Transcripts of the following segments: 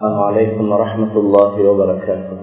السلام عليكم ورحمة الله وبركاته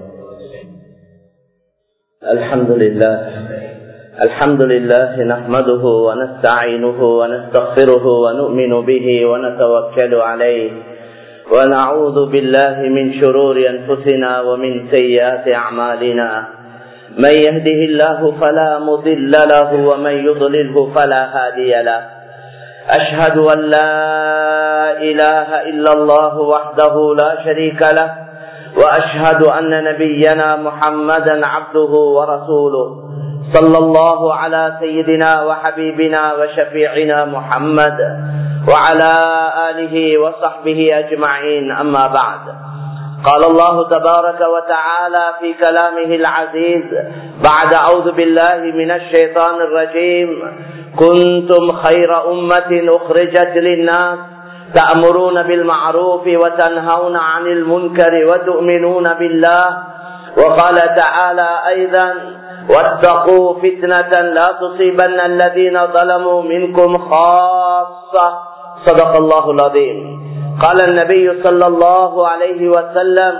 الحمد لله الحمد لله نحمده ونستعينه ونستغفره ونؤمن به ونتوكل عليه ونعوذ بالله من شرور أنفسنا ومن سيئات أعمالنا من يهده الله فلا مضل له ومن يضلله فلا هادي له أشهد أن لا إله إلا الله وحده لا شريك له وأشهد أن نبينا محمدا عبده ورسوله صلى الله على سيدنا وحبيبنا وشفيعنا محمد وعلى آله وصحبه أجمعين أما بعد قال الله تبارك وتعالى في كلامه العزيز بعد أعوذ بالله من الشيطان الرجيم كنتم خير أمة أخرجت للناس تأمرون بالمعروف وتنهون عن المنكر وتؤمنون بالله وقال تعالى أيضا واتقوا فتنة لا تصيبن الذين ظلموا منكم خاصة صدق الله العظيم قال النبي صلى الله عليه وسلم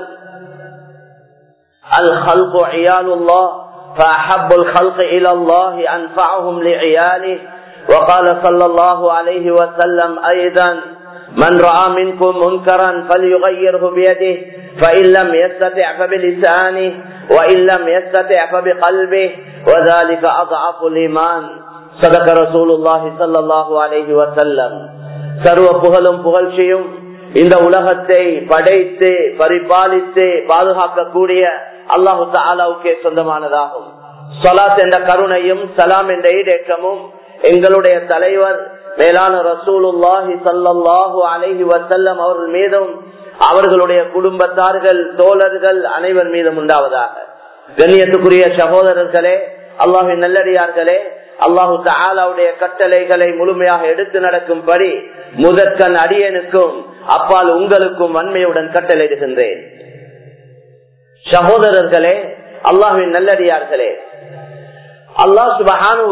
الخلق عيال الله فأحب الخلق إلى الله أنفعهم لعياله وقال صلى الله عليه وسلم أيضا من رأى منكم منكرا فليغيره بيده فإن لم يستطع فبلسانه وإن لم يستطع فبقلبه وذلك أضعف الإيمان صدق رسول الله صلى الله عليه وسلم சர்வ புகழும் புகழ்ச்சியும் இந்த உலகத்தை படைத்து பரிபாலித்து பாதுகாக்கக்கூடிய அல்லாஹு தாலாவுக்கே சொந்தமானதாகும் சொலாத் என்ற கருணையும் சலாம் என்ற ஈடேக்கமும் எங்களுடைய தலைவர் மேலான ரசூலுல்லாஹி சல்லாஹு அலஹி வசல்லம் அவர்கள் மீதும் அவர்களுடைய குடும்பத்தார்கள் தோழர்கள் அனைவர் மீதும் உண்டாவதாக கண்ணியத்துக்குரிய சகோதரர்களே அல்லாஹின் நல்லடியார்களே அல்லாஹு தாலாவுடைய கட்டளைகளை முழுமையாக எடுத்து நடக்கும்படி முதற்கண் அடியனுக்கும் அப்பால் உங்களுக்கும் வன்மையுடன் கட்டளையிடுகின்றேன் சகோதரர்களே அல்லாஹின் நல்லடியார்களே அல்லாஹ் சுபஹானு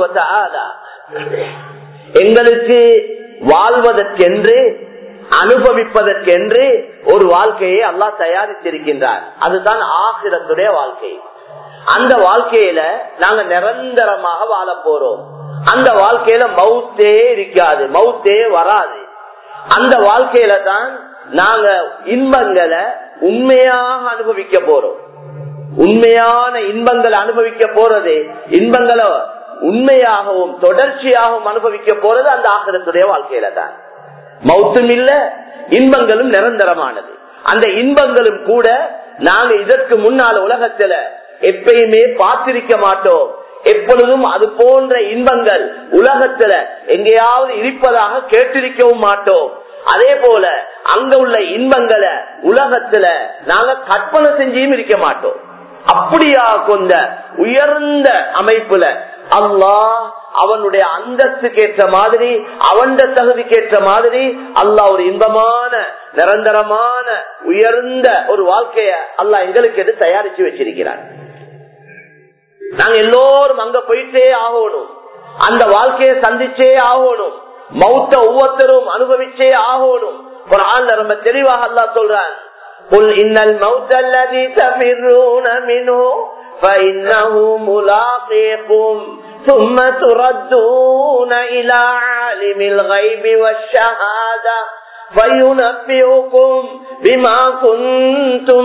எங்களுக்கு வாழ்வதற்கென்று அனுபவிப்பதற்கென்று ஒரு வாழ்க்கையை அல்லாஹ் தயாரித்திருக்கின்றார் அதுதான் ஆசிரத்துடைய வாழ்க்கை அந்த வாழ்க்கையில நாங்க நிரந்தரமாக வாழ போறோம் அந்த வாழ்க்கையில மவுத்தே இருக்காது மவுத்தே வராது அந்த வாழ்க்கையில தான் நாங்க இன்பங்களை உண்மையாக அனுபவிக்க போறோம் உண்மையான இன்பங்களை அனுபவிக்க போறது இன்பங்களை உண்மையாகவும் தொடர்ச்சியாகவும் அனுபவிக்க போறது அந்த ஆசிரத்துடைய வாழ்க்கையில தான் மௌத்தும் இல்ல இன்பங்களும் நிரந்தரமானது அந்த இன்பங்களும் கூட நாங்க இதற்கு முன்னால உலகத்துல எப்பயுமே பார்த்திருக்க மாட்டோம் எப்பொழுதும் அது போன்ற இன்பங்கள் உலகத்துல எங்கேயாவது இருப்பதாக கேட்டிருக்கவும் மாட்டோம் அதே போல அங்க உள்ள இன்பங்களை உலகத்துல நாங்க கற்பனை செஞ்சியும் இருக்க மாட்டோம் அப்படியா கொண்ட உயர்ந்த அமைப்புல அல்லாஹ் அவனுடைய அந்தஸ்துக்கு ஏற்ற மாதிரி அவன் தகுதிக்கு ஏற்ற மாதிரி அல்லாஹ் ஒரு இன்பமான நிரந்தரமான உயர்ந்த ஒரு வாழ்க்கைய அல்லாஹ் எங்களுக்கு எது தயாரிச்சு வச்சிருக்கிறார் நாங்க எல்லோரும் அங்க போயிட்டே ஆகணும் அந்த வாழ்க்கையை சந்திச்சே ஆகணும் மௌத்த ஒவ்வொருத்தரும் அனுபவிச்சே ஆகணும் ஒரு ஆள் ரொம்ப தெளிவாக அல்லா சொல்றான் قل إن الموت الذي تفرون منه فإنه ملاقيكم ثم تردون إلى عالم الغيب والشهادة فينبئكم بما كنتم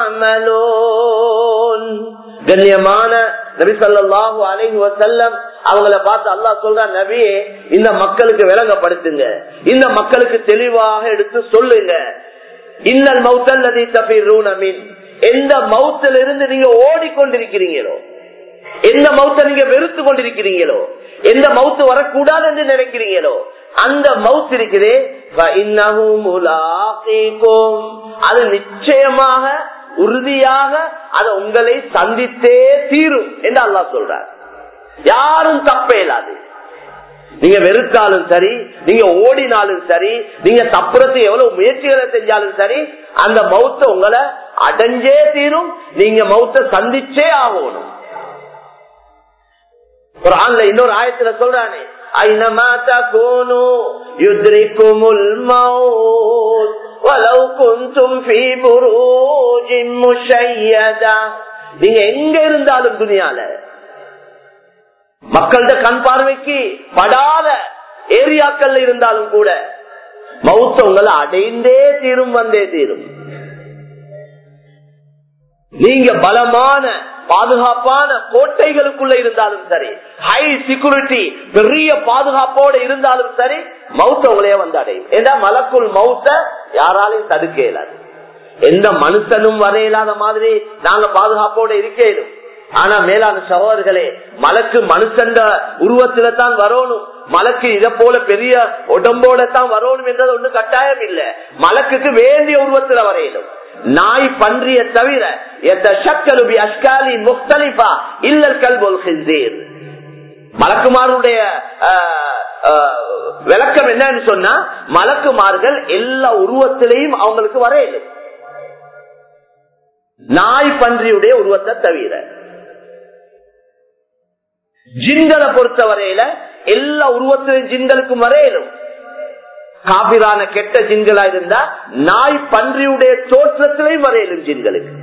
تعملون கண்ணியமான நபி சொல்லாஹு அலைஹி வசல்லம் அவங்கள பார்த்து அல்லாஹ் சொல்ற நபியே இந்த மக்களுக்கு விளங்கப்படுத்துங்க இந்த மக்களுக்கு தெளிவாக எடுத்து சொல்லுங்க இன்னல் மௌத்தல் நதி தபீர் எந்த மௌத்தில இருந்து நீங்க ஓடிக்கொண்டிருக்கிறீங்களோ எந்த மௌத்த நீங்க வெறுத்து கொண்டிருக்கிறீங்களோ எந்த மௌத்து வரக்கூடாது என்று நினைக்கிறீங்களோ அந்த மவுத் இருக்கிறே அது நிச்சயமாக உறுதியாக அதை உங்களை சந்தித்தே தீரும் என்று அல்லா சொல்றார் யாரும் தப்பே இல்லாது நீங்க வெறுத்தாலும் சரி நீங்க ஓடினாலும் சரி நீங்க தப்புறத்து எவ்வளவு முயற்சிகளை செஞ்சாலும் சரி அந்த மௌத்த உங்களை அடைஞ்சே தீரும் நீங்க மௌத்த சந்திச்சே ஆகணும் ஒரு ஆண்ல இன்னொரு ஆயத்துல சொல்றானே ஐநமா தகோனு யுத்ரிக்குமுல் மௌத் ولو كنتم في بروج مشيدة நீங்க எங்க இருந்தாலும் துணியால மக்கள்கிட்ட கண் பார்வைக்கு படாத ஏரியாக்கள்ல இருந்தாலும் கூட மௌத்த உங்களை அடைந்தே தீரும் வந்தே தீரும் நீங்க பலமான பாதுகாப்பான கோட்டைகளுக்குள்ள இருந்தாலும் சரி ஹை செக்யூரிட்டி பெரிய பாதுகாப்போட இருந்தாலும் சரி மவுத்த உங்களையே வந்து அடையும் ஏன்னா மலக்குள் மவுத்த யாராலையும் தடுக்க இயலாது எந்த மனுஷனும் வரையில்லாத மாதிரி நாங்க பாதுகாப்போட இருக்கேனும் ஆனா மேலான சகோதரர்களே மலக்கு மனுஷன் உருவத்தில தான் வரணும் மலக்கு இத போல பெரிய உடம்போட தான் வரணும் என்றது ஒண்ணு கட்டாயம் இல்ல மலக்குக்கு வேண்டிய உருவத்துல வரையணும் நாய் பன்றிய தவிர எந்த சக்கலுபி அஷ்காலி முக்தலிபா இல்லல் கல்போல் ஹிந்தீர் மலக்குமாருடைய விளக்கம் என்னன்னு சொன்னா மலக்குமார்கள் எல்லா உருவத்திலையும் அவங்களுக்கு வரையலும் நாய் பன்றியுடைய உருவத்தை தவிர ஜின்களை பொறுத்த வரையில எல்லா உருவத்திலையும் ஜின்களுக்கும் வரையலும் காபிரான கெட்ட ஜின்களா இருந்தா நாய் பன்றியுடைய தோற்றத்திலையும் வரையலும் ஜின்களுக்கு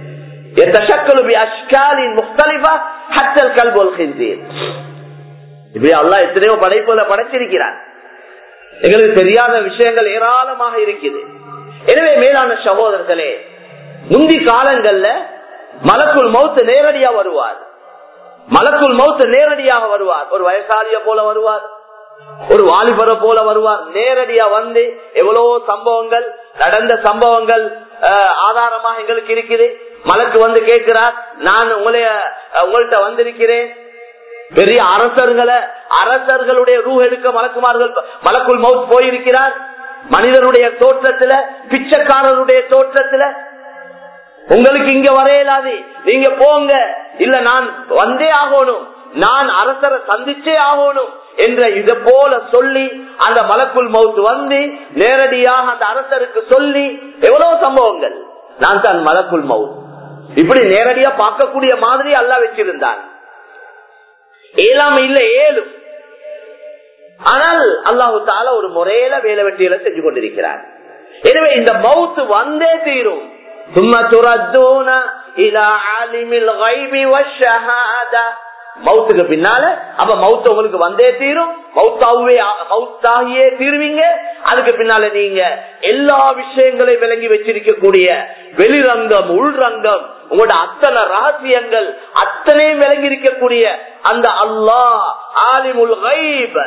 எத்தனையோ படைப்புல படைச்சிருக்கிறார் எங்களுக்கு தெரியாத விஷயங்கள் ஏராளமாக இருக்குது எனவே மேலான சகோதரர்களே முந்தி காலங்கள்ல மலக்குள் மௌத்து நேரடியா வருவார் மலக்குள் மௌத்து நேரடியாக வருவார் ஒரு வயசாலிய போல வருவார் ஒரு வாலிபரை போல வருவார் நேரடியா வந்து எவ்வளவோ சம்பவங்கள் நடந்த சம்பவங்கள் ஆதாரமாக எங்களுக்கு இருக்குது மலக்கு வந்து கேட்கிறார் நான் உங்களைய உங்கள்கிட்ட வந்திருக்கிறேன் பெரிய அரசர்களை அரசர்களுடைய ரூ எடுக்க மலக்குமார்கள் மலக்குள் மவுத் போயிருக்கிறார் மனிதனுடைய தோற்றத்துல பிச்சைக்காரருடைய தோற்றத்துல உங்களுக்கு இங்க வரையலாது நீங்க போங்க இல்ல நான் வந்தே ஆகணும் நான் அரசரை சந்திச்சே ஆகணும் என்ற இத போல சொல்லி அந்த மலக்குள் மவுத்து வந்து நேரடியாக அந்த அரசருக்கு சொல்லி எவ்வளவு சம்பவங்கள் நான் தான் மலக்குள் மவுத் இப்படி நேரடியா பார்க்கக்கூடிய மாதிரி அல்ல வச்சிருந்தான் ஏழாம இல்ல ஏழும் ஆனால் அல்லாஹு தால ஒரு முறையில வேலை வெட்டியில செஞ்சு கொண்டிருக்கிறார் எனவே இந்த மவுத்து வந்தே தீரும் ثم تردون الى عالم الغيب والشهاده மவுத்துக்கு பின்னால அப்ப மவுத்து உங்களுக்கு வந்தே தீரும் மவுத்தாவே மவுத்தாகியே தீருவீங்க அதுக்கு பின்னால நீங்க எல்லா விஷயங்களையும் விளங்கி வச்சிருக்கக்கூடிய வெளிரங்கம் உள்ரங்கம் உங்களோட அத்தனை ரகசியங்கள் அத்தனையும் விளங்கி இருக்கக்கூடிய அந்த அல்லாஹ் ஆலிமுல் கைப்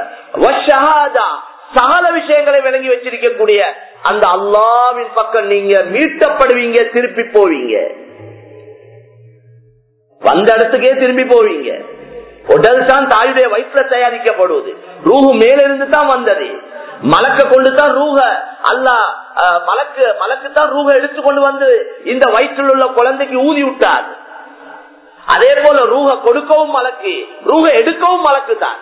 சகல விஷயங்களை விளங்கி வச்சிருக்கக்கூடிய அந்த அல்லாவின் பக்கம் நீங்க மீட்டப்படுவீங்க திருப்பி போவீங்க வந்த இடத்துக்கே திரும்பி போவீங்க உடல் தான் தாயுடைய வயிற்றுல தயாரிக்கப்படுவது ரூஹு மேலிருந்து தான் வந்தது மலக்க கொண்டு தான் ரூஹ அல்ல மலக்கு மலக்கு தான் ரூஹ எடுத்துக்கொண்டு வந்து இந்த வயிற்றில் உள்ள குழந்தைக்கு ஊதி விட்டார் அதே போல ரூஹ கொடுக்கவும் மலக்கு ரூஹ எடுக்கவும் மலக்கு தான்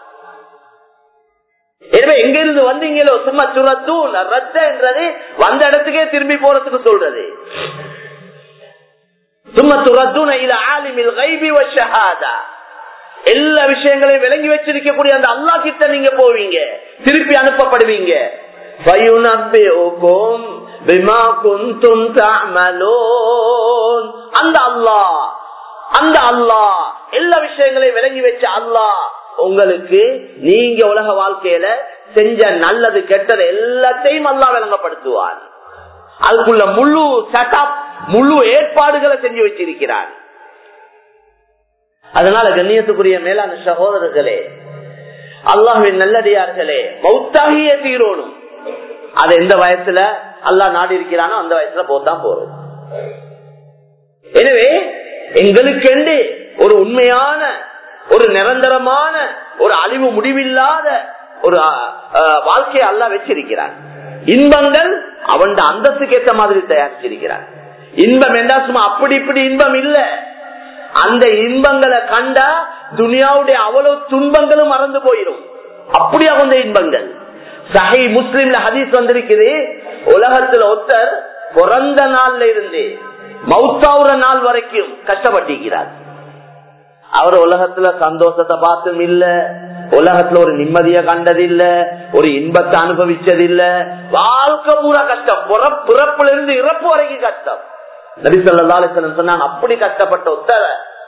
எனவே எங்க இருந்து வந்தீங்களோ சும்மா சுரத்தூன் ரத்த என்றது வந்த இடத்துக்கே திரும்பி போறதுக்கு சொல்றது சும்மா துரத்தூன இல்ல ஆலிமில் கைபி வஷஹாதா எல்லா விஷயங்களையும் விளங்கி வச்சிருக்கக்கூடிய அந்த அல்லா கிட்ட நீங்க போவீங்க திருப்பி அனுப்பப்படுவீங்க அந்த அல்லா அந்த அல்லா எல்லா விஷயங்களையும் விளங்கி வச்ச அல்லா உங்களுக்கு நீங்க உலக வாழ்க்கையில செஞ்ச நல்லது கெட்டது எல்லாத்தையும் அல்லா விளங்கப்படுத்துவார் அதுக்குள்ள முழு செட்டப் முழு ஏற்பாடுகளை செஞ்சு வச்சிருக்கிறார் அதனால கண்ணியத்துக்குரிய மேலான சகோதரர்களே அல்லாஹின் நல்லடியார்களே மௌத்தாகியே தீரோணும் அது எந்த வயசுல அல்லா நாடி இருக்கிறானோ அந்த வயசுல போத்தான் போறோம் எனவே எங்களுக்கு ஒரு உண்மையான ஒரு நிரந்தரமான ஒரு அழிவு முடிவில்லாத ஒரு வாழ்க்கையை அல்லா வச்சிருக்கிறார் இன்பங்கள் அவன் அந்தஸ்துக்கு ஏற்ற மாதிரி தயாரிச்சிருக்கிறார் இன்பம் என்றா சும்மா அப்படி இப்படி இன்பம் இல்ல அந்த இன்பங்களை கண்டா துனியாவுடைய அவ்வளவு துன்பங்களும் மறந்து போயிடும் அப்படியா அந்த இன்பங்கள் சஹி முஸ்லிம்ல ஹதீஸ் வந்திருக்குது உலகத்துல ஒருத்தர் பிறந்த நாள்ல இருந்து மௌத்தாவுற நாள் வரைக்கும் கஷ்டப்பட்டிருக்கிறார் அவர் உலகத்துல சந்தோஷத்தை பார்த்தும் இல்ல உலகத்துல ஒரு நிம்மதிய கண்டதில்ல ஒரு இன்பத்தை அனுபவிச்சதில்ல வாழ்க்கை பூரா கஷ்டம் பிறப்புல இருந்து இறப்பு வரைக்கும் கஷ்டம் நபிசல்லாசன் சொன்னாங்க அப்படி கஷ்டப்பட்ட உத்தர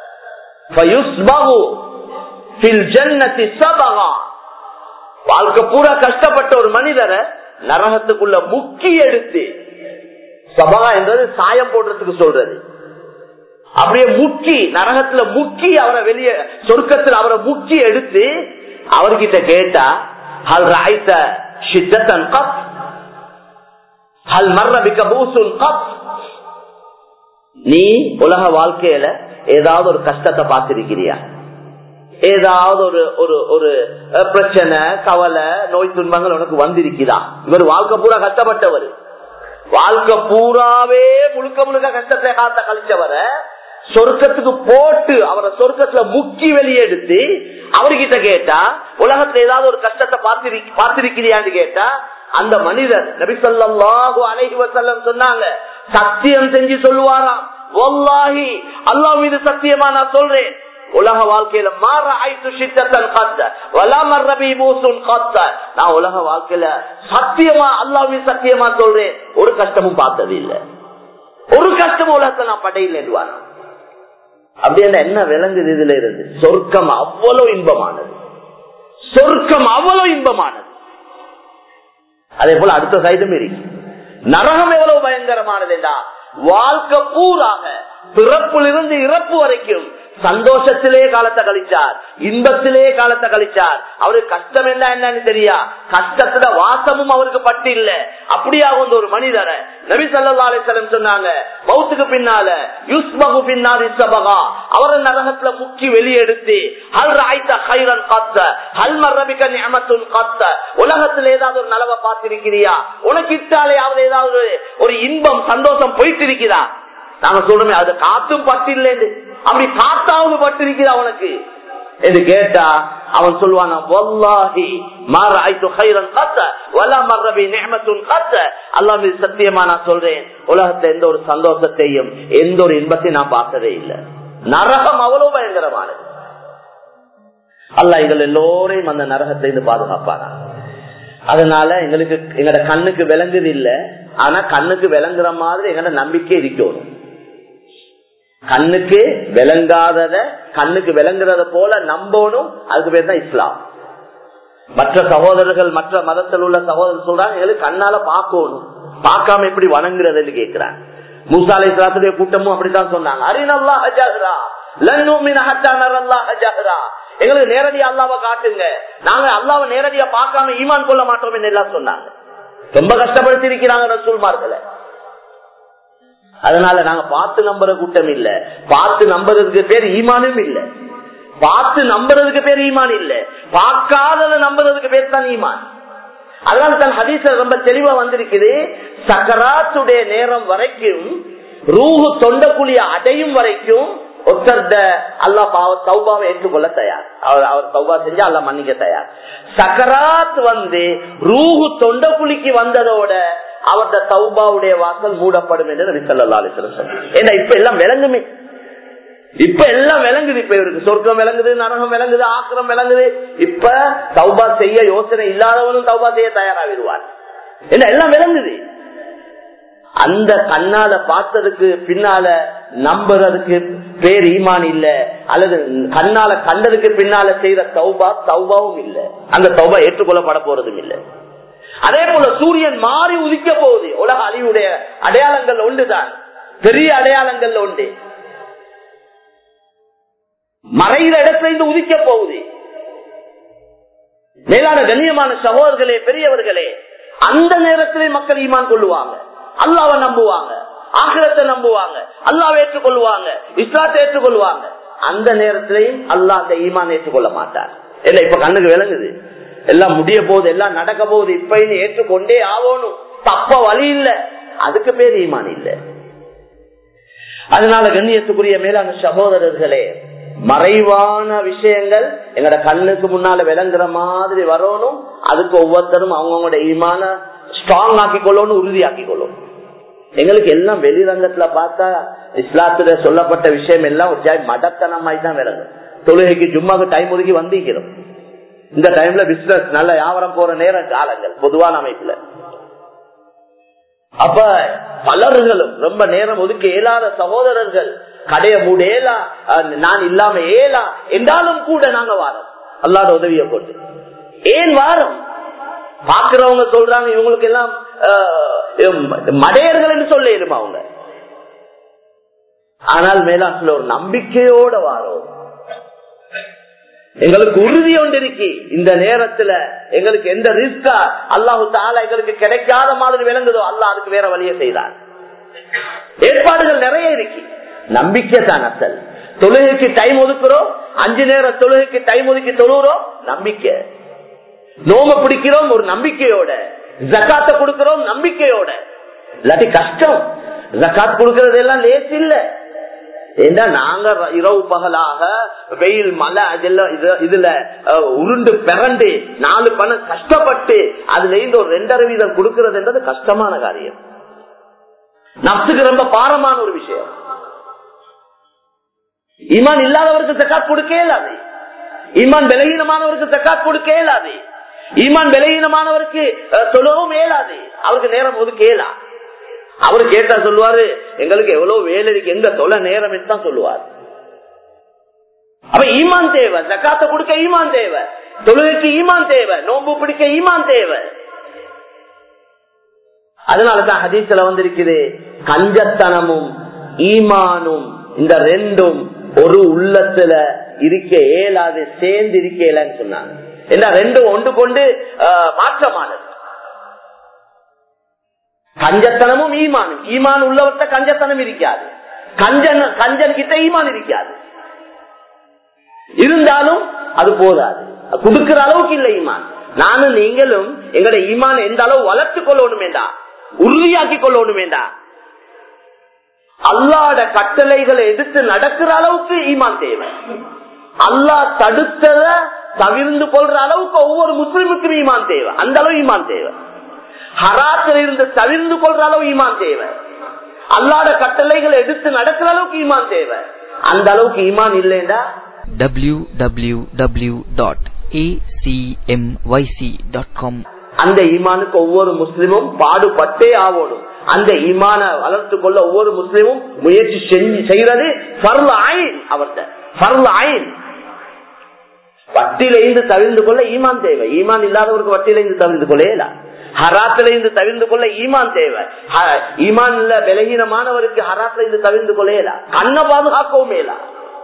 வாழ்க்கை பூரா கஷ்டப்பட்ட ஒரு மனிதரை நரகத்துக்குள்ள முக்கி எடுத்து சபகா என்றது சாயம் போடுறதுக்கு சொல்றது அப்படியே முக்கி நரகத்துல முக்கி அவரை வெளியே சொர்க்கத்தில் அவரை முக்கி எடுத்து அவர்கிட்ட கேட்டா ஹல் ராய்த்த ஷித்தன் கப் ஹல் மர்ரபிக்க பூசுன் கப் நீ உலக வாழ்க்கையில ஏதாவது ஒரு கஷ்டத்தை பார்த்திருக்கிறியா ஏதாவது ஒரு ஒரு ஒரு பிரச்சனை கவலை நோய் துன்பங்கள் உனக்கு வந்திருக்குதா இவர் வாழ்க்கை பூரா கஷ்டப்பட்டவர் வாழ்க்கை பூராவே முழுக்க முழுக்க கஷ்டத்தை காத்த கழிச்சவரை சொர்க்கத்துக்கு போட்டு அவரை சொர்க்கத்துல முக்கி வெளியெடுத்து அவர்கிட்ட கேட்டா உலகத்துல ஏதாவது ஒரு கஷ்டத்தை பார்த்திருக்கிறியான்னு கேட்டா அந்த மனிதர் நபிசல்லாஹு அலைஹி வசல்லம் சொன்னாங்க சத்தியம் செஞ்சு சொல்லுவாராம் ஒல்லாஹி அல்லாஹ் மீது சத்தியமா நான் சொல்றேன் உலக வாழ்க்கையில மாற ஆயிட்டு சித்தத்தன் காத்த வலாமர் ரபி மூசுன் காத்த நான் உலக வாழ்க்கையில சத்தியமா அல்லாவின் சத்தியமா சொல்றேன் ஒரு கஷ்டமும் பார்த்தது இல்ல ஒரு கஷ்டமும் உலகத்தை நான் படையில் என்றுவானா அப்படி என்ன விளங்குது இதுல இருந்து சொர்க்கம் அவ்வளவு இன்பமானது சொர்க்கம் அவ்வளவு இன்பமானது அதே போல அடுத்த சைடும் இருக்கு நரகம் எவ்வளவு பயங்கரமானதுடா வாழ்க்கை பூராக பிறப்பிலிருந்து இறப்பு வரைக்கும் சந்தோஷத்திலே காலத்தை கழிச்சார் இன்பத்திலே காலத்தை கழிச்சார் அவருக்கு கஷ்டம் என்ன என்னன்னு தெரியா கஷ்டத்துல வாசமும் அவருக்கு பட்டு இல்ல அப்படியாக வந்து ஒரு மனிதரை நபி சல்லா அலிசலம் சொன்னாங்க மௌத்துக்கு பின்னால யுஸ்மகு பின்னாடி சபகா அவரை நரகத்துல முக்கி வெளியெடுத்து ஹல் ராய்த்த ஹைரன் காத்த ஹல் மரபிக்க நியமத்துன் காத்த உலகத்துல ஏதாவது ஒரு நலவை பார்த்திருக்கிறியா உனக்கு இட்டாலேயாவது ஏதாவது ஒரு இன்பம் சந்தோஷம் போயிட்டு இருக்கிறா நாங்க சொல்றோமே அது காத்தும் பட்டில்லேன்னு அப்படி காத்தாவது பட்டிருக்குது அவனுக்கு என்று கேட்டா அவன் சொல்லுவான் சத்தியமா நான் சொல்றேன் உலகத்துல எந்த ஒரு சந்தோஷத்தையும் எந்த ஒரு இன்பத்தையும் நான் பார்த்ததே இல்லை நரகம் அவ்வளவு பயங்கரமானது அல்ல எங்கள் எல்லோரையும் அந்த நரகத்தை இருந்து பாதுகாப்பானா அதனால எங்களுக்கு எங்கட கண்ணுக்கு விளங்குது இல்ல ஆனா கண்ணுக்கு விளங்குற மாதிரி எங்கட நம்பிக்கை இருக்கணும் கண்ணுக்கு விளங்காதத கண்ணுக்கு விளங்குறத போல நம்பணும் அதுக்கு பேர் தான் இஸ்லாம் மற்ற சகோதரர்கள் மற்ற மதத்தில் உள்ள சகோதரர் சொல்றாங்க எங்களுக்கு கண்ணால பார்க்கணும் பார்க்காம எப்படி வணங்குறதுன்னு கேட்கிறாங்க மூசாலை இஸ்லாத்துடைய கூட்டமும் அப்படித்தான் சொன்னாங்க அரிநல்லா ஹஜாஹரா லன்னூமின் ஹஜானரல்லா ஹஜாஹரா எங்களுக்கு நேரடியா அல்லாவை காட்டுங்க நாங்க அல்லாவை நேரடியா பார்க்காம ஈமான் கொள்ள மாட்டோம் எல்லாம் சொன்னாங்க ரொம்ப கஷ்டப்படுத்தி இருக்கிறாங்க ரசூல்மார்களை அதனால நாங்க பார்த்து நம்புற கூட்டம் இல்ல பார்த்து நம்புறதுக்கு பேர் ஈமானும் இல்ல பார்த்து நம்புறதுக்கு பேர் ஈமான் இல்ல பார்க்காதத நம்புறதுக்கு பேர் தான் ஈமான் அதனால தன் ஹதீச ரொம்ப தெளிவா வந்திருக்குது சக்கராத்துடைய நேரம் வரைக்கும் ரூஹு தொண்டக்குழிய அடையும் வரைக்கும் ஒருத்தர்த அல்லா சௌபாவை ஏற்றுக்கொள்ள தயார் அவர் அவர் சௌபா செஞ்சா அல்ல மன்னிக்க தயார் சக்கராத் வந்து ரூஹு தொண்டக்குழிக்கு வந்ததோட அவரது சௌபாவுடைய வாசல் மூடப்படும் என்று நபி சொல்லா அலிஸ்லம் ஏன்னா இப்ப எல்லாம் விளங்குமே இப்ப எல்லாம் விளங்குது இப்ப இவருக்கு சொர்க்கம் விளங்குது நரகம் விளங்குது ஆக்கிரம் விளங்குது இப்ப சௌபா செய்ய யோசனை இல்லாதவனும் சௌபா செய்ய தயாராகிடுவார் என்ன எல்லாம் விளங்குது அந்த கண்ணால பார்த்ததுக்கு பின்னால நம்புறதுக்கு பேர் ஈமான் இல்ல அல்லது கண்ணால கண்டதுக்கு பின்னால செய்த சௌபா சௌபாவும் இல்ல அந்த சௌபா ஏற்றுக்கொள்ளப்பட போறதும் இல்லை அதே போல சூரியன் மாறி உதிக்க போகுது உலக அழிவுடைய அடையாளங்கள் ஒன்றுதான் பெரிய அடையாளங்கள் உண்டு மறைகிற இடத்துல இருந்து உதிக்க போகுது மேலான கண்ணியமான சகோதரர்களே பெரியவர்களே அந்த நேரத்திலே மக்கள் ஈமான் கொள்ளுவாங்க அல்லாவை நம்புவாங்க ஆகிரத்தை நம்புவாங்க அல்லாவை ஏற்றுக்கொள்வாங்க இஸ்லாத்தை ஏற்றுக்கொள்வாங்க அந்த நேரத்திலையும் அல்லா அந்த ஈமான் ஏற்றுக்கொள்ள மாட்டார் இல்ல இப்ப கண்ணுக்கு விளங்குது எல்லாம் முடிய போகுது எல்லாம் நடக்க போகுது இப்ப ஏற்றுக்கொண்டே ஆகணும் தப்ப வழி இல்ல அதுக்கு பேர் ஈமான் இல்ல அதனால கண்ணியத்துக்குரிய மேலான சகோதரர்களே மறைவான விஷயங்கள் எங்கட கண்ணுக்கு முன்னால விளங்குற மாதிரி வரணும் அதுக்கு ஒவ்வொருத்தரும் அவங்கவுங்களோட ஈமான ஸ்ட்ராங் ஆக்கி கொள்ளணும் உறுதியாக்கி கொள்ளணும் எங்களுக்கு எல்லாம் வெளிரங்கத்துல பார்த்தா இஸ்லாத்துல சொல்லப்பட்ட விஷயம் எல்லாம் ஒரு ஜாய் மடத்தனமாய் தான் விளங்கும் தொழுகைக்கு ஜும்மாக்கு டைம் ஒதுக்கி வந்திருக்கிறோம் இந்த டைம்ல பிசினஸ் நல்ல வியாபாரம் போற நேர காலங்கள் பொதுவான அமைப்புல அப்ப பலர்களும் ரொம்ப நேரம் ஒதுக்க இயலாத சகோதரர்கள் கடைய மூடேலா நான் இல்லாம ஏலா என்றாலும் கூட நாங்க வாரம் அல்லாத உதவியை போட்டு ஏன் வாரம் பாக்குறவங்க சொல்றாங்க இவங்களுக்கு எல்லாம் மடையர்கள் என்று சொல்லிடுமா அவங்க ஆனால் மேலாசில ஒரு நம்பிக்கையோட வாரோம் எங்களுக்கு உறுதி ஒன்று இருக்கு இந்த நேரத்துல எங்களுக்கு எந்த ரிஸ்கா அல்லாஹு தாலா எங்களுக்கு கிடைக்காத மாதிரி விளங்குதோ அல்லா அதுக்கு வேற வழியை செய்தார் ஏற்பாடுகள் நிறைய இருக்கு நம்பிக்கை தான் அசல் தொழுகைக்கு டைம் ஒதுக்குறோம் அஞ்சு நேர தொழுகைக்கு டைம் ஒதுக்கி தொழுகிறோம் நம்பிக்கை நோம பிடிக்கிறோம் ஒரு நம்பிக்கையோட ஜக்காத்த கொடுக்கிறோம் நம்பிக்கையோட இல்லாட்டி கஷ்டம் ஜக்காத் கொடுக்கறது எல்லாம் லேஸ் இல்ல ஏன்னா நாங்க இரவு பகலாக வெயில் மழை அதெல்லாம் இதுல உருண்டு பிறண்டு நாலு பணம் கஷ்டப்பட்டு அதுல இருந்து ஒரு ரெண்டரை வீதம் கொடுக்கறதுன்றது கஷ்டமான காரியம் நப்சுக்கு ரொம்ப பாரமான ஒரு விஷயம் ஈமான் இல்லாதவருக்கு ஜக்காத் கொடுக்க இயலாது ஈமான் விலகீனமானவருக்கு ஜக்காத் கொடுக்க இயலாது ஈமான் விலகீனமானவருக்கு தொழவும் இயலாது அவருக்கு நேரம் ஒதுக்க இயலா அவரு கேட்டா சொல்லுவாரு எங்களுக்கு எவ்வளவு வேலை இருக்கு எங்க தொலை நேரம் தான் சொல்லுவார் அப்ப ஈமான் தேவை ஜக்காத்த கொடுக்க ஈமான் தேவை தொழுகைக்கு ஈமான் தேவை நோம்பு பிடிக்க ஈமான் தேவை அதனாலதான் ஹதீஸ்ல வந்திருக்குது கஞ்சத்தனமும் ஈமானும் இந்த ரெண்டும் ஒரு உள்ளத்துல இருக்க இயலாது சேர்ந்து இருக்க இயலான்னு சொன்னாங்க என்ன ரெண்டும் ஒன்று கொண்டு மாற்றமானது கஞ்சத்தனமும் ஈமானும் ஈமான் உள்ளவர்கிட்ட கஞ்சத்தனம் இருக்காது கஞ்சன் கஞ்சன் கிட்ட ஈமான் இருக்காது இருந்தாலும் அது போதாது கொடுக்கிற அளவுக்கு இல்லை ஈமான் நானும் நீங்களும் எங்கட ஈமான் எந்த அளவு வளர்த்து கொள்ளணும் வேண்டா உறுதியாக்கி கொள்ளணும் வேண்டா அல்லாட கட்டளைகளை எதிர்த்து நடக்கிற அளவுக்கு ஈமான் தேவை அல்லா தடுத்தத தவிர்ந்து கொள்ற அளவுக்கு ஒவ்வொரு முஸ்லிமுக்கும் ஈமான் தேவை அந்த அளவு ஈமான் தேவை ஹராத்தில் இருந்து தவிர்ந்து கொள்ற அளவு ஈமான் தேவை அல்லாட கட்டளைகளை எடுத்து நடக்கிற அளவுக்கு ஈமான் தேவை அந்த அளவுக்கு ஈமான் இல்லைண்டா www.acmyc.com அந்த ஈமானுக்கு ஒவ்வொரு முஸ்லிமும் பாடுபட்டே ஆகணும் அந்த ஈமான வளர்த்து கொள்ள ஒவ்வொரு முஸ்லிமும் முயற்சி செஞ்சு செய்யறது பர்ல ஆயின் அவர்கிட்ட பர்ல ஆயின் வட்டியிலிருந்து தவிர்ந்து கொள்ள ஈமான் தேவை ஈமான் இல்லாதவருக்கு வட்டியிலிருந்து தவிர்த்து கொள்ள ஹராத்துல இருந்து தவிர்ந்து கொள்ள ஈமான் தேவை ஈமான் இல்ல பலகீனமானவருக்கு ஹராத்துல இருந்து தவிர்ந்து கொள்ள கண்ணை பாதுகாக்கவும் மேலா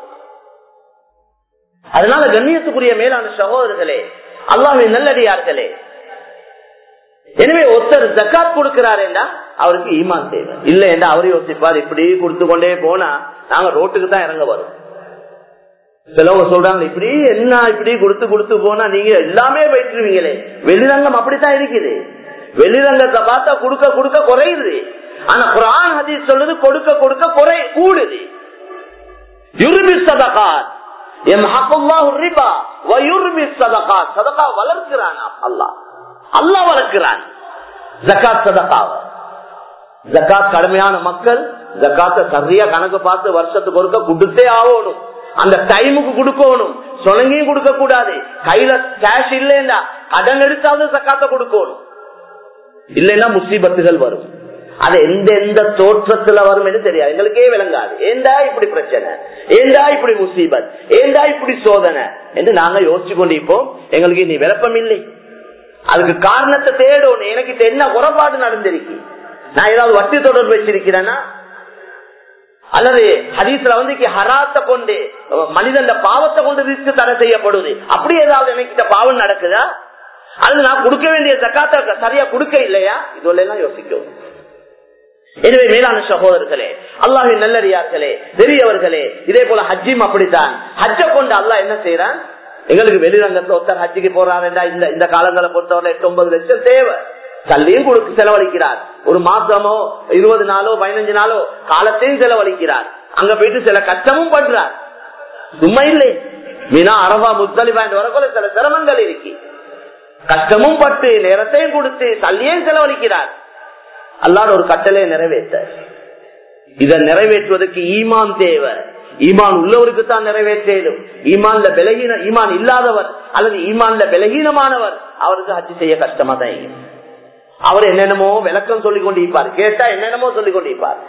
அதனால கண்ணியத்துக்குரிய மேலான சகோதரர்களே அல்லாவின் நல்லடியார்களே எனவே ஒருத்தர் ஜக்காத் கொடுக்கிறாரேண்டா அவருக்கு ஈமான் தேவை இல்ல என்றா அவரு யோசிப்பார் இப்படி கொடுத்து கொண்டே போனா நாங்க ரோட்டுக்கு தான் இறங்க வரும் சிலவங்க சொல்றாங்க இப்படி என்ன இப்படி கொடுத்து கொடுத்து போனா நீங்க எல்லாமே போயிட்டுருவீங்களே வெளிரங்கம் அப்படித்தான் இருக்குது வெளிரங்கத்தை பார்த்தா கொடுக்க கொடுக்க குறையுது ஆனா குரான் ஹதீஸ் சொல்லுது கொடுக்க கொடுக்க குறை கூடுது யுருபி சதகாத் எம் ஹக்குல்லாஹு ரிபா வயுர்பி சதகாத் சதகா வளர்க்கிறான் அல்லாஹ் அல்லாஹ் வளர்க்கிறான் ஜக்காத் சதகாவ ஜக்காத் கடுமையான மக்கள் ஜக்காத்த சரியா கணக்கு பார்த்து வருஷத்துக்கு ஒருக்க கொடுத்தே ஆகணும் அந்த டைமுக்கு கொடுக்கணும் சொலங்கியும் கொடுக்க கூடாது கையில கேஷ் இல்லைன்னா கடன் எடுத்தாவது சக்காத்த கொடுக்கணும் இல்லைன்னா முசீபத்துகள் வரும் அது எந்த எந்த தோற்றத்துல வரும் என்று தெரியாது எங்களுக்கே விளங்காது ஏண்டா இப்படி பிரச்சனை ஏண்டா இப்படி முசீபத் ஏண்டா இப்படி சோதனை என்று நாங்க யோசிச்சு கொண்டிருப்போம் எங்களுக்கு நீ விளப்பம் இல்லை அதுக்கு காரணத்தை தேடணும் எனக்கு இப்ப என்ன குறைபாடு நடந்திருக்கு நான் ஏதாவது வட்டி தொடர்பு வச்சிருக்கிறேன்னா அல்லது ஹதீஸ்ல வந்து ஹராத்த கொண்டு மனிதன் பாவத்தை கொண்டு ரிஸ்க் தடை செய்யப்படுது அப்படி ஏதாவது எனக்கு பாவம் நடக்குதா அல்லது நான் கொடுக்க வேண்டிய ஜக்காத்த சரியா கொடுக்க இல்லையா இதெல்லாம் யோசிக்கும் எனவே மேலான சகோதரர்களே அல்லாஹின் நல்லறியார்களே பெரியவர்களே இதே போல ஹஜ்ஜிம் அப்படித்தான் ஹஜ்ஜ கொண்டு அல்லாஹ் என்ன செய்யறான் எங்களுக்கு வெளிரங்கத்துல ஒருத்தர் ஹஜ்ஜிக்கு போறாருண்டா இந்த இந்த காலங்களை பொறுத்தவரை எட்டு ஒன்பது லட்சம் தேவை கல்வியும் கொடுத்து செலவழிக்கிறார் ஒரு மாசமோ இருபது நாளோ பதினஞ்சு நாளோ காலத்தையும் செலவழிக்கிறார் அங்க போயிட்டு சில கஷ்டமும் பண்றார் சும்மா இல்லை மீனா அரபா முத்தலிபா என்று வரக்குள்ள சில சிரமங்கள் இருக்கு கஷ்டமும் பட்டு நேரத்தையும் கொடுத்து தள்ளியும் செலவழிக்கிறார் அல்லாத ஒரு கட்டளை நிறைவேற்ற இதை நிறைவேற்றுவதற்கு ஈமான் தேவை ஈமான் உள்ளவருக்கு தான் நிறைவேற்றும் ஈமான்ல விலகீன ஈமான் இல்லாதவர் அல்லது ஈமான்ல விலகீனமானவர் அவருக்கு ஹஜ் செய்ய கஷ்டமா தான் இருக்கும். அவர் என்னென்னமோ விளக்கம் சொல்லிக் கொண்டிருப்பார் கேட்டா என்னென்னமோ சொல்லிக் கொண்டிருப்பார்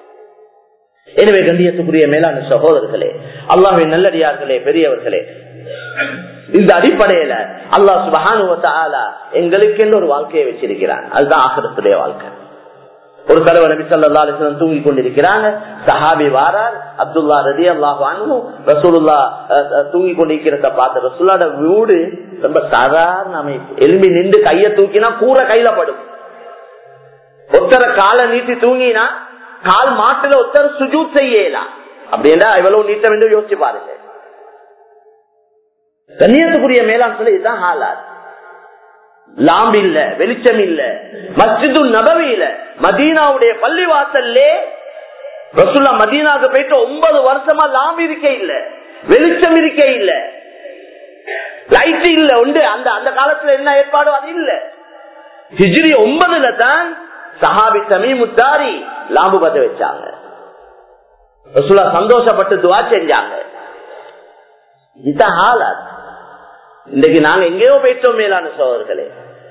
எனவே கண்டியத்துக்குரிய மேலான சகோதரர்களே அல்லாஹின் நல்லடியார்களே பெரியவர்களே இந்த அடிப்படையில அல்லாஹ் சுபஹானுவத்தாலா எங்களுக்கு ஒரு வாழ்க்கையை வச்சிருக்கிறான் அதுதான் ஆசிரத்துடைய வாழ்க்கை ஒரு தடவை நபி சல்லா அலிஸ்லாம் தூங்கி கொண்டிருக்கிறாங்க சஹாபி வாரார் அப்துல்லா ரதி அல்லாஹ் ரசூலுல்லா தூங்கி கொண்டிருக்கிறத பார்த்த ரசூல்லாட வீடு ரொம்ப சாதாரண அமைப்பு எலும்பி நின்று கைய தூக்கினா கூரை கையில படும் ஒத்தர காலை நீட்டி தூங்கினா கால் மாட்டுல ஒத்தர சுஜூத் செய்யலாம் அப்படின்னா எவ்வளவு நீட்டம் என்று யோசிச்சு பாருங்க கண்ணியத்துக்குரிய மேலாம் சொல்லி இதுதான் ஹாலாத் லாம்பு இல்ல வெளிச்சம் இல்ல மஸ்ஜிது நபவியில மதீனாவுடைய பள்ளி வாசல்லே ரசுல்லா மதீனாவுக்கு போயிட்டு ஒன்பது வருஷமா லாம்பு இருக்க இல்ல வெளிச்சம் இருக்க இல்ல லைட் இல்ல உண்டு அந்த அந்த காலத்துல என்ன ஏற்பாடு அது இல்ல ஹிஜ்ரி ஒன்பதுல தான் சஹாபி சமீமுத்தாரி லாம்பு பத்த வச்சாங்க ரசுல்லா சந்தோஷப்பட்டு துவா செஞ்சாங்க இதுதான் ஹாலாத் இன்றைக்கு நாங்க எங்கேயோ போயிட்டோம் மேலான சோழர்களே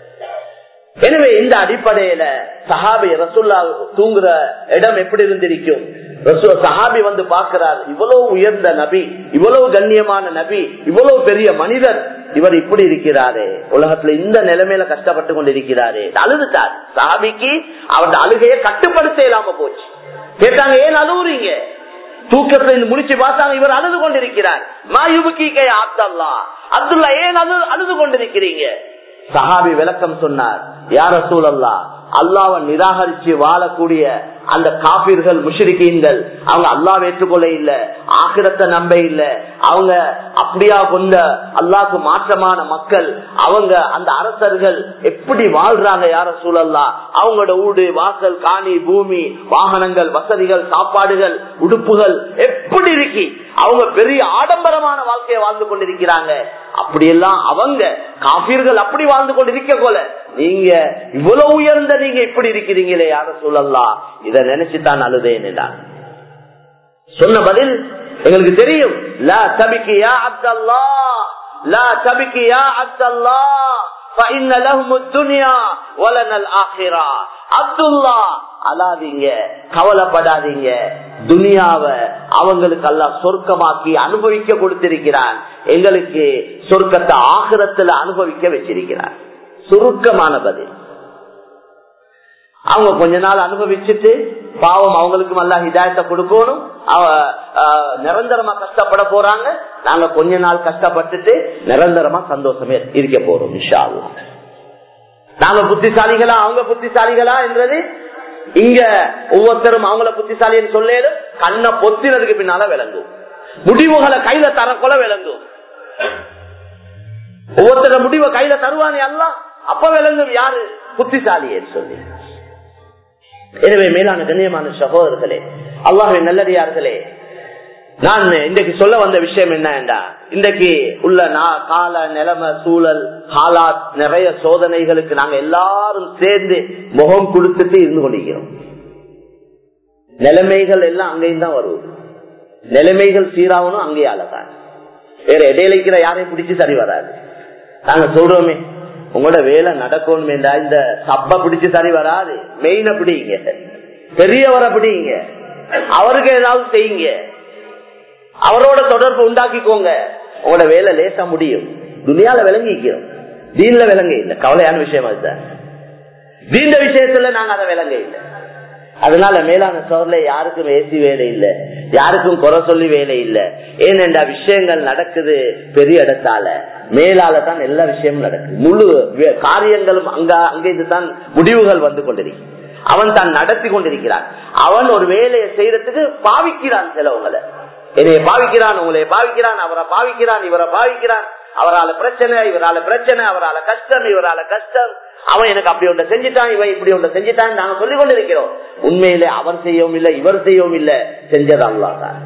எனவே இந்த அடிப்படையில சஹாபி ரசுல்லா தூங்குற இடம் எப்படி இருந்திருக்கும் சஹாபி வந்து பார்க்கிறார் இவ்வளவு உயர்ந்த நபி இவ்வளவு கண்ணியமான நபி இவ்வளவு பெரிய மனிதர் இவர் இப்படி இருக்கிறாரே உலகத்துல இந்த நிலைமையில கஷ்டப்பட்டு கொண்டிருக்கிறாரே அழுதுட்டார் சஹாபிக்கு அவருடைய அழுகையை கட்டுப்படுத்த இல்லாம போச்சு கேட்டாங்க ஏன் அழுவுறீங்க தூக்கத்துல இருந்து முடிச்சு பார்த்தாங்க இவர் அழுது கொண்டிருக்கிறார் மாயுபுக்கி கை அப்துல்லா அப்துல்லா ஏன் அழு அழுது கொண்டிருக்கிறீங்க சஹாபி விளக்கம் சொன்னார் யார சூழல்லா அல்லாவை நிராகரிச்சு வாழக்கூடிய அந்த காபீர்கள் முஷிரிக்கீன்கள் அவங்க அல்லாவை ஏற்றுக்கொள்ள இல்ல ஆக்கிரத்தை நம்ப இல்ல அவங்க அப்படியா கொண்ட அல்லாக்கு மாற்றமான மக்கள் அவங்க அந்த அரசர்கள் எப்படி வாழ்றாங்க யார சூழல்லா அவங்களோட ஊடு வாசல் காணி பூமி வாகனங்கள் வசதிகள் சாப்பாடுகள் உடுப்புகள் எப்படி இருக்கி அவங்க பெரிய ஆடம்பரமான வாழ்க்கையை வாழ்ந்து கொண்டிருக்கிறாங்க அப்படியெல்லாம் அவங்க காபீர்கள் அப்படி வாழ்ந்து கொண்டிருக்க போல நீங்க இவ்வளவு உயர்ந்த நீங்க இப்படி இருக்கிறீங்களே யார சொல்லலாம் இத நினைச்சுதான் அழுதேன் சொன்ன பதில் எங்களுக்கு தெரியும் லா தபிக்கியா அப்தல்லா லா தபிக்கியா அப்தல்லா فإن لهم الدنيا ولنا الآخرة அப்துல்லா அழாதீங்க கவலைப்படாதீங்க துனியாவ அவங்களுக்கு எல்லாம் சொர்க்கமாக்கி அனுபவிக்க கொடுத்திருக்கிறான் எங்களுக்கு சொர்க்கத்தை ஆகிரத்துல அனுபவிக்க வச்சிருக்கிறான் சுருக்கமான பதில் அவங்க கொஞ்ச நாள் அனுபவிச்சுட்டு பாவம் அவங்களுக்கும் எல்லாம் ஹிதாயத்தை கொடுக்கணும் நிரந்தரமா கஷ்டப்பட போறாங்க நாங்க கொஞ்ச நாள் கஷ்டப்பட்டுட்டு நிரந்தரமா சந்தோஷமே இருக்க போறோம் விஷா நாங்க புத்திசாலிகளா அவங்க புத்திசாலிகளா என்றது இங்க ஒவ்வொருத்தரும் அவங்கள புத்திசாலின்னு சொல்லேடும் கண்ணை பொத்தினதுக்கு பின்னால விளங்கும் முடிவுகளை கையில தரக்கொல விளங்கும் ஒவ்வொருத்தர முடிவை கையில தருவானே எல்லாம் அப்ப விளங்கும் யாரு புத்திசாலின்னு சொல்லி எனவே மேலான கண்ணியமான சகோதரர்களே அல்லாஹின் நல்லடியார்களே நான் இன்றைக்கு சொல்ல வந்த விஷயம் என்னண்டா இன்றைக்கு உள்ள கால நிலைமை சூழல் ஹாலாத் நிறைய சோதனைகளுக்கு நாங்க எல்லாரும் சேர்ந்து முகம் கொடுத்துட்டு இருந்து கொண்டிருக்கிறோம் நிலைமைகள் எல்லாம் அங்கேயும் தான் வருவது நிலைமைகள் சீராகணும் அங்கேயால தான் வேற இடையில இருக்கிற யாரையும் பிடிச்சு சரி வராது நாங்க சொல்றோமே உங்களோட வேலை நடக்கணும் இந்த சப்ப பிடிச்சு சரி வராது மெயின பிடிங்க பெரியவரை பிடிங்க அவருக்கு ஏதாவது செய்யுங்க அவரோட தொடர்பு உண்டாக்கிக்கோங்க உங்களோட வேலை லேசா முடியும் துணியால விளங்கிக்கிறோம் தீன்ல விளங்க இல்லை கவலையான விஷயம் அதுதான் தீண்ட விஷயத்துல நாங்க அதை விளங்க இல்லை அதனால மேலான சோர்ல யாருக்கும் ஏசி வேலை இல்லை யாருக்கும் குறை சொல்லி வேலை இல்லை ஏனென்றா விஷயங்கள் நடக்குது பெரிய இடத்தால மேலால தான் எல்லா விஷயமும் நடக்குது முழு காரியங்களும் அங்க அங்கிருந்து தான் முடிவுகள் வந்து கொண்டிருக்கு அவன் தான் நடத்தி கொண்டிருக்கிறான் அவன் ஒரு வேலையை செய்யறதுக்கு பாவிக்கிறான் சிலவங்களை என்னைய பாவிக்கிறான் உங்களை பாவிக்கிறான் அவரை பாவிக்கிறான் இவரை பாவிக்கிறான் அவரால பிரச்சனை இவரால பிரச்சனை அவரால கஷ்டம் இவரால கஷ்டம் அவன் எனக்கு அப்படி ஒன்றை செஞ்சுட்டான் இவன் இப்படி ஒன்றை செஞ்சுட்டான் நாங்க சொல்லிக் கொண்டிருக்கிறோம் உண்மையில அவர் செய்யவும் இல்லை இவர் செய்யவும் இல்லை செஞ்சது அல்லாதான்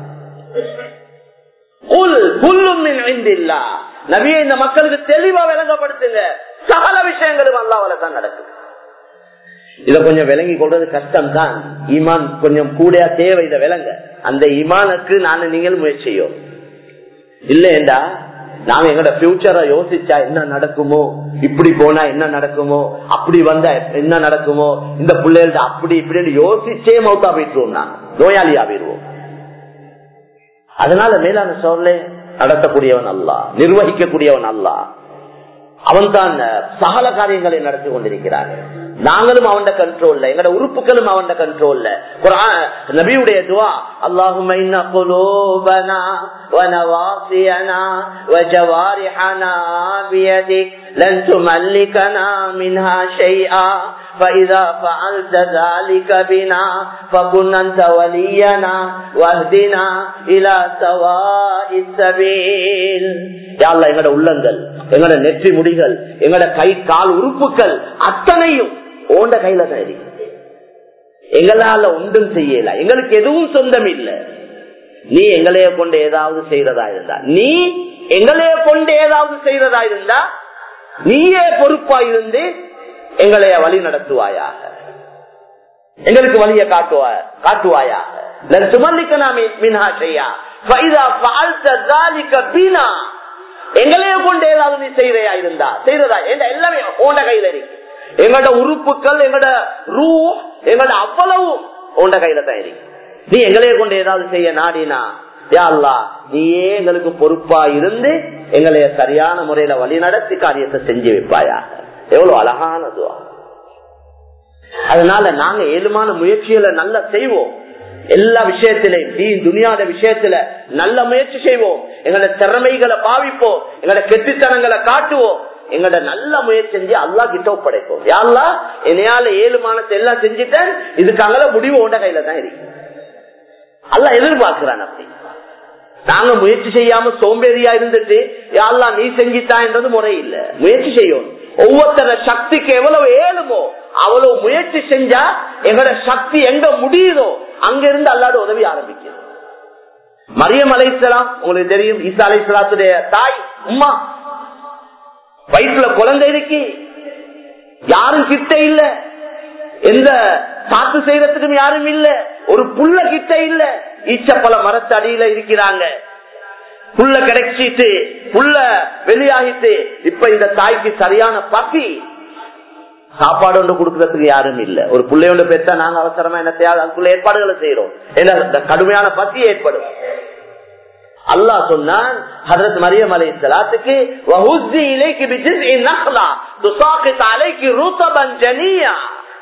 நபிய இந்த மக்களுக்கு தெளிவா விளங்கப்படுத்துங்க சகல விஷயங்களும் அல்லாவால தான் நடக்குது இத கொஞ்சம் விளங்கி கொள்றது கஷ்டம் தான் ஈமான் கொஞ்சம் கூட தேவை இதை விளங்க அந்த ஈமானுக்கு நான் நீங்கள் முயற்சி செய்யும் இல்லையண்டா நாங்க எங்களோட பியூச்சரை யோசிச்சா என்ன நடக்குமோ இப்படி போனா என்ன நடக்குமோ அப்படி வந்தா என்ன நடக்குமோ இந்த பிள்ளைகள்ட்ட அப்படி இப்படின்னு யோசிச்சே மௌத்தா போயிட்டுருவோம் நாங்க நோயாளி ஆகிடுவோம் அதனால மேலான சொல்ல நடத்தக்கூடியவன் அல்ல நிர்வகிக்கக்கூடியவன் அல்ல அவன் தான் சகல காரியங்களை நடத்தி கொண்டிருக்கிறான் நாங்களும் அவன் கண்ட்ரோல்ல எங்கட உறுப்புகளும் அவன் கண்ட்ரோல்ல நபியுடைய துவா அல்லாஹும் قلوبنا ونواصينا وجوارحنا بيدك لن تملكنا منها شيئا فإذا فعلت ذلك بنا فكن أنت ولينا واهدنا إلى سواء السبيل يا الله எங்கட உள்ளங்கள் எங்கட நெற்றி முடிகள் எங்கட கை கால் உறுப்புகள் அத்தனையும் ஓண்ட கையில தான் இருக்கு எங்களால ஒன்றும் செய்யல எங்களுக்கு எதுவும் சொந்தம் இல்லை நீ எங்களைய கொண்டு ஏதாவது செய்யறதா இருந்தா நீ எங்களைய கொண்டு ஏதாவது செய்யறதா இருந்தா நீயே பொறுப்பா இருந்து எங்களைய வழி நடத்துவாயாக எங்களுக்கு வழிய காட்டுவா காட்டுவாயாக சுமல்லிக்க நாமே மின்ஹா செய்யா எங்களைய கொண்டு ஏதாவது நீ செய்யறையா இருந்தா செய்யறதா எல்லாமே ஓண்ட கையில இருக்கு எங்களோட உறுப்புகள் எங்களோட ரூ எங்களோட அவ்வளவும் உண்ட கையில தான் இருக்கு நீ எங்களைய கொண்டு ஏதாவது செய்ய நாடினா யாழ்லா நீயே எங்களுக்கு பொறுப்பா இருந்து எங்களைய சரியான முறையில வழி நடத்தி காரியத்தை செஞ்சு வைப்பாயா எவ்வளவு அழகானதுவா அதனால நாங்க ஏழுமான முயற்சிகளை நல்லா செய்வோம் எல்லா விஷயத்திலையும் நீ துணியாத விஷயத்துல நல்ல முயற்சி செய்வோம் எங்களோட திறமைகளை பாவிப்போம் எங்களோட கெட்டித்தனங்களை காட்டுவோம் எங்களோட நல்ல முயற்சி செஞ்சு அல்லா கிட்ட ஒப்படைப்போம் யாருலா என்னையால ஏழு மானத்தை எல்லாம் செஞ்சுட்டேன் இதுக்காக முடிவு ஓண்ட கையில தான் இருக்கு அல்ல எதிர்பார்க்கிறான் அப்படி நாங்க முயற்சி செய்யாம சோம்பேறியா இருந்துட்டு யாரெல்லாம் நீ செஞ்சிட்டான்றது முறை இல்ல முயற்சி செய்யும் ஒவ்வொருத்தர சக்திக்கு எவ்வளவு ஏழுமோ அவ்வளவு முயற்சி செஞ்சா எங்களோட சக்தி எங்க முடியுதோ அங்க இருந்து அல்லாட உதவி ஆரம்பிக்கும் மரியம் அலைசலாம் உங்களுக்கு தெரியும் ஈசா அலைசலாத்துடைய தாய் உமா வயிற்றுல குழந்தை இருக்கு யாரும் கிட்ட இல்ல எந்த காத்து செய்யறதுக்கும் யாரும் இல்ல ஒரு புள்ள கிட்ட இல்ல ஈச்சப்பழ மரத்தடியில இருக்கிறாங்க புள்ள கிடைச்சிட்டு புள்ள வெளியாகிட்டு இப்ப இந்த தாய்க்கு சரியான பசி சாப்பாடு ஒன்று கொடுக்கறதுக்கு யாரும் இல்ல ஒரு பிள்ளையோட பெற்றா நாங்க அவசரமா என்ன செய்யாது அதுக்குள்ள ஏற்பாடுகளை செய்யறோம் ஏன்னா கடுமையான பசி ஏற்படும் அல்லாஹ் சொன்னான் ஹதரத் மரியம் அலை சலாத்துக்கு வஹுஸ்ஸி இலைக்கு பிஜிஸ்இ நஹ்லா துஸாகித் அலைக்கு ருதபன் ஜனியா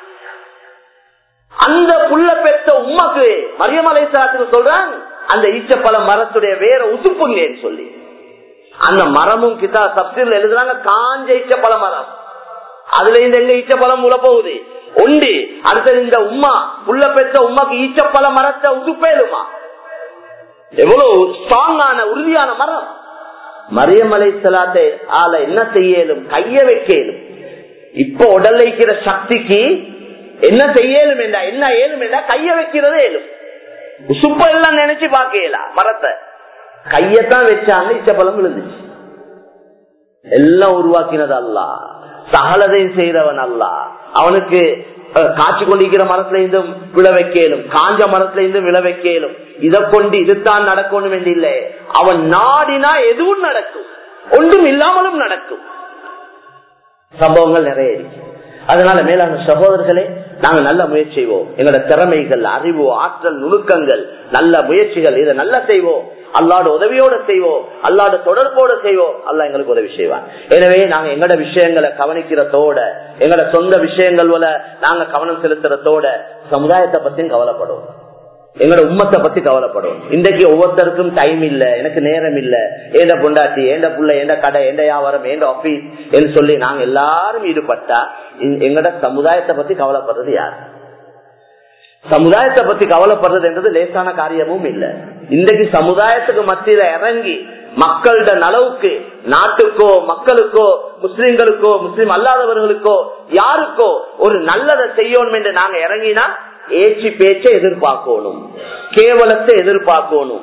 அந்த புள்ள பெற்ற உம்மக்கு மரியம் அலை சலாத்துக்கு சொல்றான் அந்த ஈச்சப்பழ மரத்துடைய வேற உசுப்புங்கன்னு சொல்லி அந்த மரமும் கிட்டா சப்தில் எழுதுறாங்க காஞ்ச ஈச்சப்பழ மரம் அதுல இந்த எங்க ஈச்சப்பழம் உள்ள போகுது உண்டு அடுத்தது இந்த உமா புள்ள பெற்ற உமாக்கு ஈச்சப்பழ மரத்தை உசுப்பேலுமா எவ்வளவு ஸ்ட்ராங்கான உறுதியான மரம் மரியமலை செலாத்தை ஆள என்ன செய்யலும் கைய வைக்கலும் இப்ப உடல் வைக்கிற சக்திக்கு என்ன செய்யலும் என்றா என்ன ஏலும் என்றா கைய வைக்கிறது ஏலும் உசுப்ப எல்லாம் நினைச்சு பாக்கலாம் மரத்தை கையத்தான் வச்சாங்க இச்சப்பழம் விழுந்துச்சு எல்லாம் உருவாக்கினது அல்ல சகலதையும் செய்யறவன் அல்ல அவனுக்கு காய்ச்சி கொண்டிருக்கிற மரத்துல இருந்தும் விழ வைக்கலும் காஞ்ச மரத்துல இருந்தும் விழ வைக்கலும் இதை கொண்டு இதுதான் நடக்கணும் என்று இல்லை அவன் நாடினா எதுவும் நடக்கும் ஒன்றும் இல்லாமலும் நடக்கும் சம்பவங்கள் நிறைய இருக்கு அதனால மேலான சகோதரர்களே நாங்க நல்ல முயற்சி செய்வோம் எங்களோட திறமைகள் அறிவு ஆற்றல் நுணுக்கங்கள் நல்ல முயற்சிகள் இதை நல்லா செய்வோம் அல்லாட உதவியோட செய்வோம் அல்லாட தொடர்போட செய்வோம் அல்ல எங்களுக்கு உதவி செய்வான் எனவே நாங்க எங்கட விஷயங்களை கவனிக்கிறதோட எங்கட சொந்த விஷயங்கள் நாங்க கவனம் செலுத்துறதோட சமுதாயத்தை பத்தியும் கவலைப்படுவோம் எங்களோட உம்மத்தை பத்தி கவலைப்படும் இன்றைக்கு ஒவ்வொருத்தருக்கும் டைம் இல்ல எனக்கு நேரம் இல்ல ஏண்ட பொண்டாட்டி ஏண்ட புள்ள ஏண்ட கடை ஏண்ட வியாபாரம் ஏண்ட ஆபீஸ் என்று சொல்லி நாங்க எல்லாரும் ஈடுபட்டா எங்களோட சமுதாயத்தை பத்தி கவலைப்படுறது யார் சமுதாயத்தை பத்தி கவலைப்படுறது என்றது லேசான காரியமும் இல்ல இன்றைக்கு சமுதாயத்துக்கு மத்தியில இறங்கி மக்களோட நலவுக்கு நாட்டுக்கோ மக்களுக்கோ முஸ்லிம்களுக்கோ முஸ்லிம் அல்லாதவர்களுக்கோ யாருக்கோ ஒரு நல்லதை செய்யணும் என்று நாங்க இறங்கினா ஏச்சி பேச்சை எதிர்பார்க்கணும் கேவலத்தை எதிர்பார்க்கணும்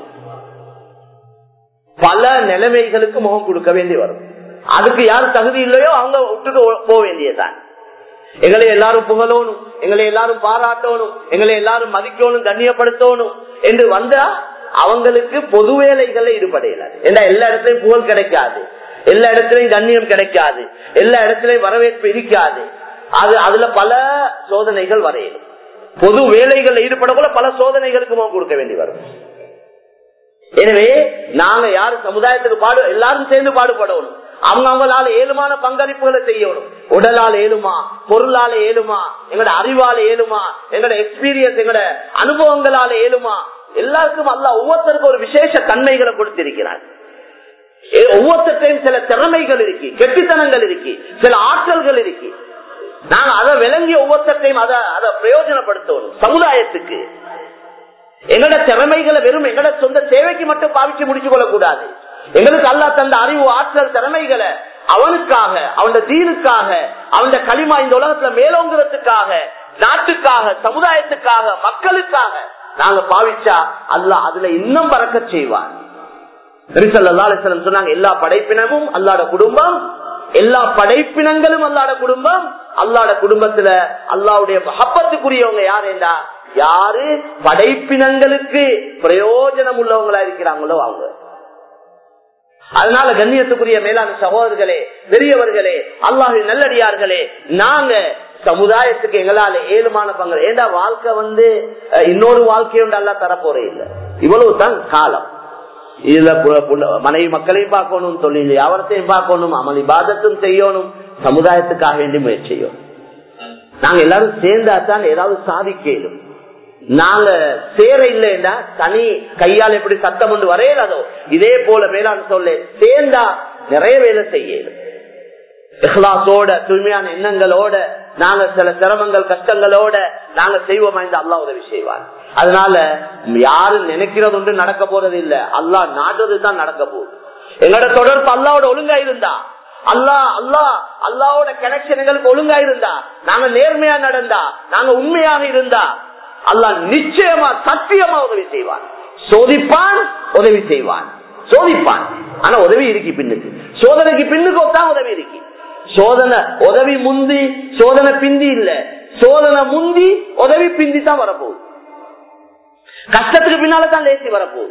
பல நிலைமைகளுக்கு முகம் கொடுக்க வேண்டி வரும் அதுக்கு யார் தகுதி இல்லையோ அவங்க விட்டுட்டு போக வேண்டியதான் எங்களை எல்லாரும் புகழணும் எங்களை எல்லாரும் பாராட்டணும் எங்களை எல்லாரும் மதிக்கணும் கண்ணியப்படுத்தணும் என்று வந்தா அவங்களுக்கு பொது வேலைகள்ல ஈடுபடையல ஏன்னா எல்லா இடத்துலயும் புகழ் கிடைக்காது எல்லா இடத்துலயும் கண்ணியம் கிடைக்காது எல்லா இடத்துலயும் வரவேற்பு இருக்காது அது அதுல பல சோதனைகள் வரையணும் பொது வேலைகள் ஈடுபட போல பல சோதனைகளுக்கு முகம் கொடுக்க வேண்டி வரும் எனவே நாங்க யாரு சமுதாயத்துக்கு பாடு எல்லாரும் சேர்ந்து பாடுபடணும் அவங்க அவங்களால ஏழுமான பங்களிப்புகளை செய்யணும் உடலால் ஏழுமா பொருளால ஏழுமா எங்கட அறிவால ஏழுமா எங்கட எக்ஸ்பீரியன்ஸ் எங்கட அனுபவங்களால ஏழுமா எல்லாருக்கும் அல்ல ஒவ்வொருத்தருக்கும் ஒரு விசேஷ தன்மைகளை கொடுத்திருக்கிறார் ஒவ்வொருத்தையும் சில திறமைகள் இருக்கு கெட்டித்தனங்கள் இருக்கு சில ஆற்றல்கள் இருக்கு நாங்க அதை விளங்கி ஒவ்வொருத்தையும் அதை அதை பிரயோஜனப்படுத்தணும் சமுதாயத்துக்கு எங்கட திறமைகளை வெறும் எங்கட சொந்த சேவைக்கு மட்டும் பாவிச்சு முடிச்சு கொள்ளக்கூடாது எங்களுக்கு அல்லா தந்த அறிவு ஆற்றல் திறமைகளை அவனுக்காக அவன் தீனுக்காக அவன் களிமா இந்த உலகத்துல மேலோங்குறதுக்காக நாட்டுக்காக சமுதாயத்துக்காக மக்களுக்காக நாங்க பாவிச்சா அல்ல அதுல இன்னும் பறக்க செய்வான் சொன்னாங்க எல்லா படைப்பினமும் அல்லாட குடும்பம் எல்லா படைப்பினங்களும் அல்லாட குடும்பம் அல்லாட குடும்பத்துல அல்லாவுடைய மகப்பத்துக்குரியவங்க யாருண்டா யாரு படைப்பினங்களுக்கு பிரயோஜனம் உள்ளவங்களா இருக்கிறாங்களோ அவங்க அதனால கண்ணியத்துக்குரிய மேலான சகோதரர்களே பெரியவர்களே அல்லாஹு நல்லடியார்களே நாங்க சமுதாயத்துக்கு எங்களால ஏழுமான பங்கு ஏண்டா வாழ்க்கை வந்து இன்னொரு வாழ்க்கையோட அல்ல தரப்போறே இல்லை இவ்வளவுதான் காலம் இதுல மனைவி மக்களையும் பார்க்கணும் தொழில் வியாபாரத்தையும் பார்க்கணும் அமளி பாதத்தும் செய்யணும் சமுதாயத்துக்காக வேண்டி முயற்சி செய்யணும் நாங்க எல்லாரும் சேர்ந்தாதான் ஏதாவது சாதிக்கலும் நாங்க சேர இல்லைன்னா தனி கையால் எப்படி சத்தம் கொண்டு வரையலாதோ இதே போல மேலாண் சொல்ல சேர்ந்தா நிறைய வேலை செய்யலும் இஹ்லாசோட தூய்மையான எண்ணங்களோட நாங்க சில சிரமங்கள் கஷ்டங்களோட நாங்க செய்வோமா இந்த அல்லா உதவி செய்வார் அதனால யாரு நினைக்கிறது ஒன்று நடக்க போறது இல்ல அல்லா நாடுறது தான் நடக்க போகுது எங்களோட தொடர்பு அல்லாவோட ஒழுங்கா இருந்தா அல்லா அல்லா அல்லாவோட கனெக்ஷன் எங்களுக்கு ஒழுங்கா இருந்தா நாங்க நேர்மையா நடந்தா நாங்க உண்மையாக இருந்தா அல்லா நிச்சயமா சத்தியமா உதவி செய்வான் சோதிப்பான் உதவி செய்வான் சோதிப்பான் ஆனா உதவி இருக்கு பின்னுக்கு சோதனைக்கு பின்னுக்கு தான் உதவி இருக்கு சோதனை உதவி முந்தி சோதனை பிந்தி இல்ல சோதனை முந்தி உதவி பிந்தி தான் வரப்போகுது கஷ்டத்துக்கு பின்னால தான் லேசி வரப்போகுது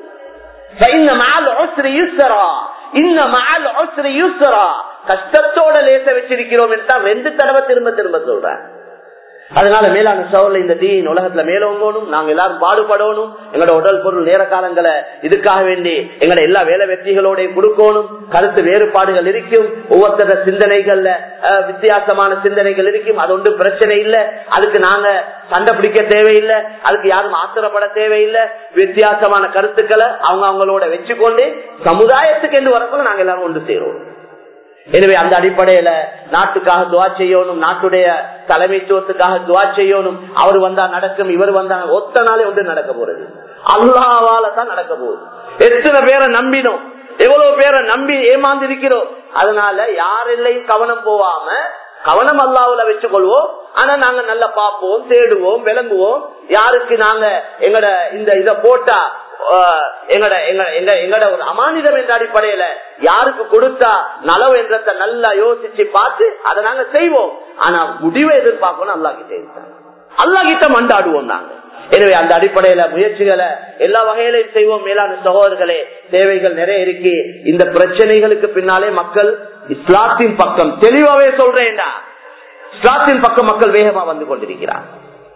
கஷ்டத்தோட லேச வச்சிருக்கிறோம் என்று ரெண்டு தடவை திரும்ப திரும்ப சொல்றேன் அதனால மேலான சோழ இந்த தீன் உலகத்துல மேலோங்கணும் நாங்க எல்லாரும் பாடுபடணும் எங்களோட உடல் பொருள் நேர காலங்களை இதுக்காக வேண்டி எங்களோட எல்லா வேலை வெற்றிகளோட கொடுக்கணும் கருத்து வேறுபாடுகள் இருக்கும் ஒவ்வொருத்தர சிந்தனைகள்ல வித்தியாசமான சிந்தனைகள் இருக்கும் அது ஒன்றும் பிரச்சனை இல்லை அதுக்கு நாங்க சண்டை பிடிக்க தேவையில்லை அதுக்கு யாரும் ஆத்திரப்பட தேவையில்லை வித்தியாசமான கருத்துக்களை அவங்க அவங்களோட வச்சுக்கொண்டு சமுதாயத்துக்கு என்று வரப்போ நாங்க எல்லாரும் ஒன்று சேருவோம் எனவே அந்த அடிப்படையில நாட்டுக்காக துவா செய்யணும் நாட்டுடைய தலைமைத்துவத்துக்காக துவா செய்யணும் அவர் வந்தா நடக்கும் இவர் வந்தா ஒத்த நாளே ஒன்று நடக்க போறது அல்லாவால தான் நடக்க போகுது எத்தனை பேரை நம்பினோம் எவ்வளவு பேரை நம்பி ஏமாந்து இருக்கிறோம் அதனால யாரெல்லையும் கவனம் போவாம கவனம் அல்லாவுல வச்சுக்கொள்வோம் ஆனா நாங்க நல்லா பார்ப்போம் தேடுவோம் விளங்குவோம் யாருக்கு நாங்க எங்கட இந்த இத போட்டா எங்கட எங்க எங்கட ஒரு அமானிதம் என்ற அடிப்படையில யாருக்கு கொடுத்தா நலவு என்றத நல்லா யோசிச்சு பார்த்து அதை நாங்க செய்வோம் ஆனா முடிவை எதிர்பார்க்கணும் அல்லா கிட்ட அல்லா கிட்ட மண்டாடுவோம் நாங்க எனவே அந்த அடிப்படையில முயற்சிகளை எல்லா வகையிலையும் செய்வோம் மேலான சகோதரர்களே தேவைகள் நிறைய இருக்கு இந்த பிரச்சனைகளுக்கு பின்னாலே மக்கள் இஸ்லாத்தின் பக்கம் தெளிவாவே சொல்றேன்டா இஸ்லாத்தின் பக்கம் மக்கள் வேகமா வந்து கொண்டிருக்கிறார்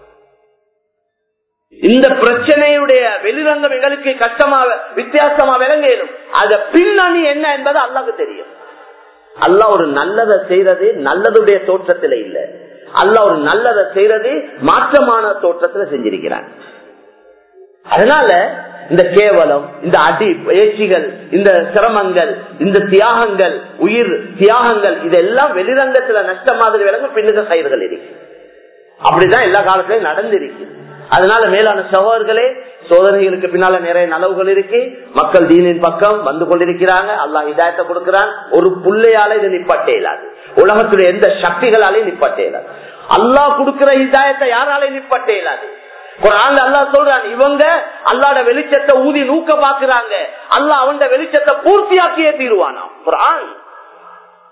இந்த பிரச்சனையுடைய வெளிரங்கம் எங்களுக்கு கஷ்டமா வித்தியாசமா விளங்கலும் அத பின்னணி என்ன என்பது அல்லாக்கு தெரியும் அல்லா ஒரு நல்லதை செய்யறது நல்லதுடைய தோற்றத்துல இல்ல அல்ல ஒரு நல்லதை செய்யறது மாற்றமான தோற்றத்துல செஞ்சிருக்கிறார் அதனால இந்த கேவலம் இந்த அடி பயிற்சிகள் இந்த சிரமங்கள் இந்த தியாகங்கள் உயிர் தியாகங்கள் இதெல்லாம் வெளிரங்கத்துல நஷ்ட மாதிரி விளங்க பின்னுக்கு கயிறுகள் இருக்கு அப்படிதான் எல்லா காலத்திலையும் நடந்திருக்கு அதனால மேலான சகோதரர்களே சோதனைகளுக்கு பின்னால நிறைய நலவுகள் இருக்கு மக்கள் தீனின் பக்கம் வந்து கொண்டிருக்கிறாங்க அல்லா இதாயத்தை கொடுக்கிறான் ஒரு புள்ளையால இது நிப்பாட்டே இல்லாது உலகத்துடைய எந்த சக்திகளாலையும் நிப்பாட்டே இல்லாது அல்லா கொடுக்கிற இதாயத்தை யாராலையும் நிப்பாட்டே இல்லாது குரான் அல்லா சொல்றான் இவங்க அல்லாட வெளிச்சத்தை ஊதி நூக்க பாக்குறாங்க அல்லா அவன் வெளிச்சத்தை பூர்த்தியாக்கியே தீருவானா குரான்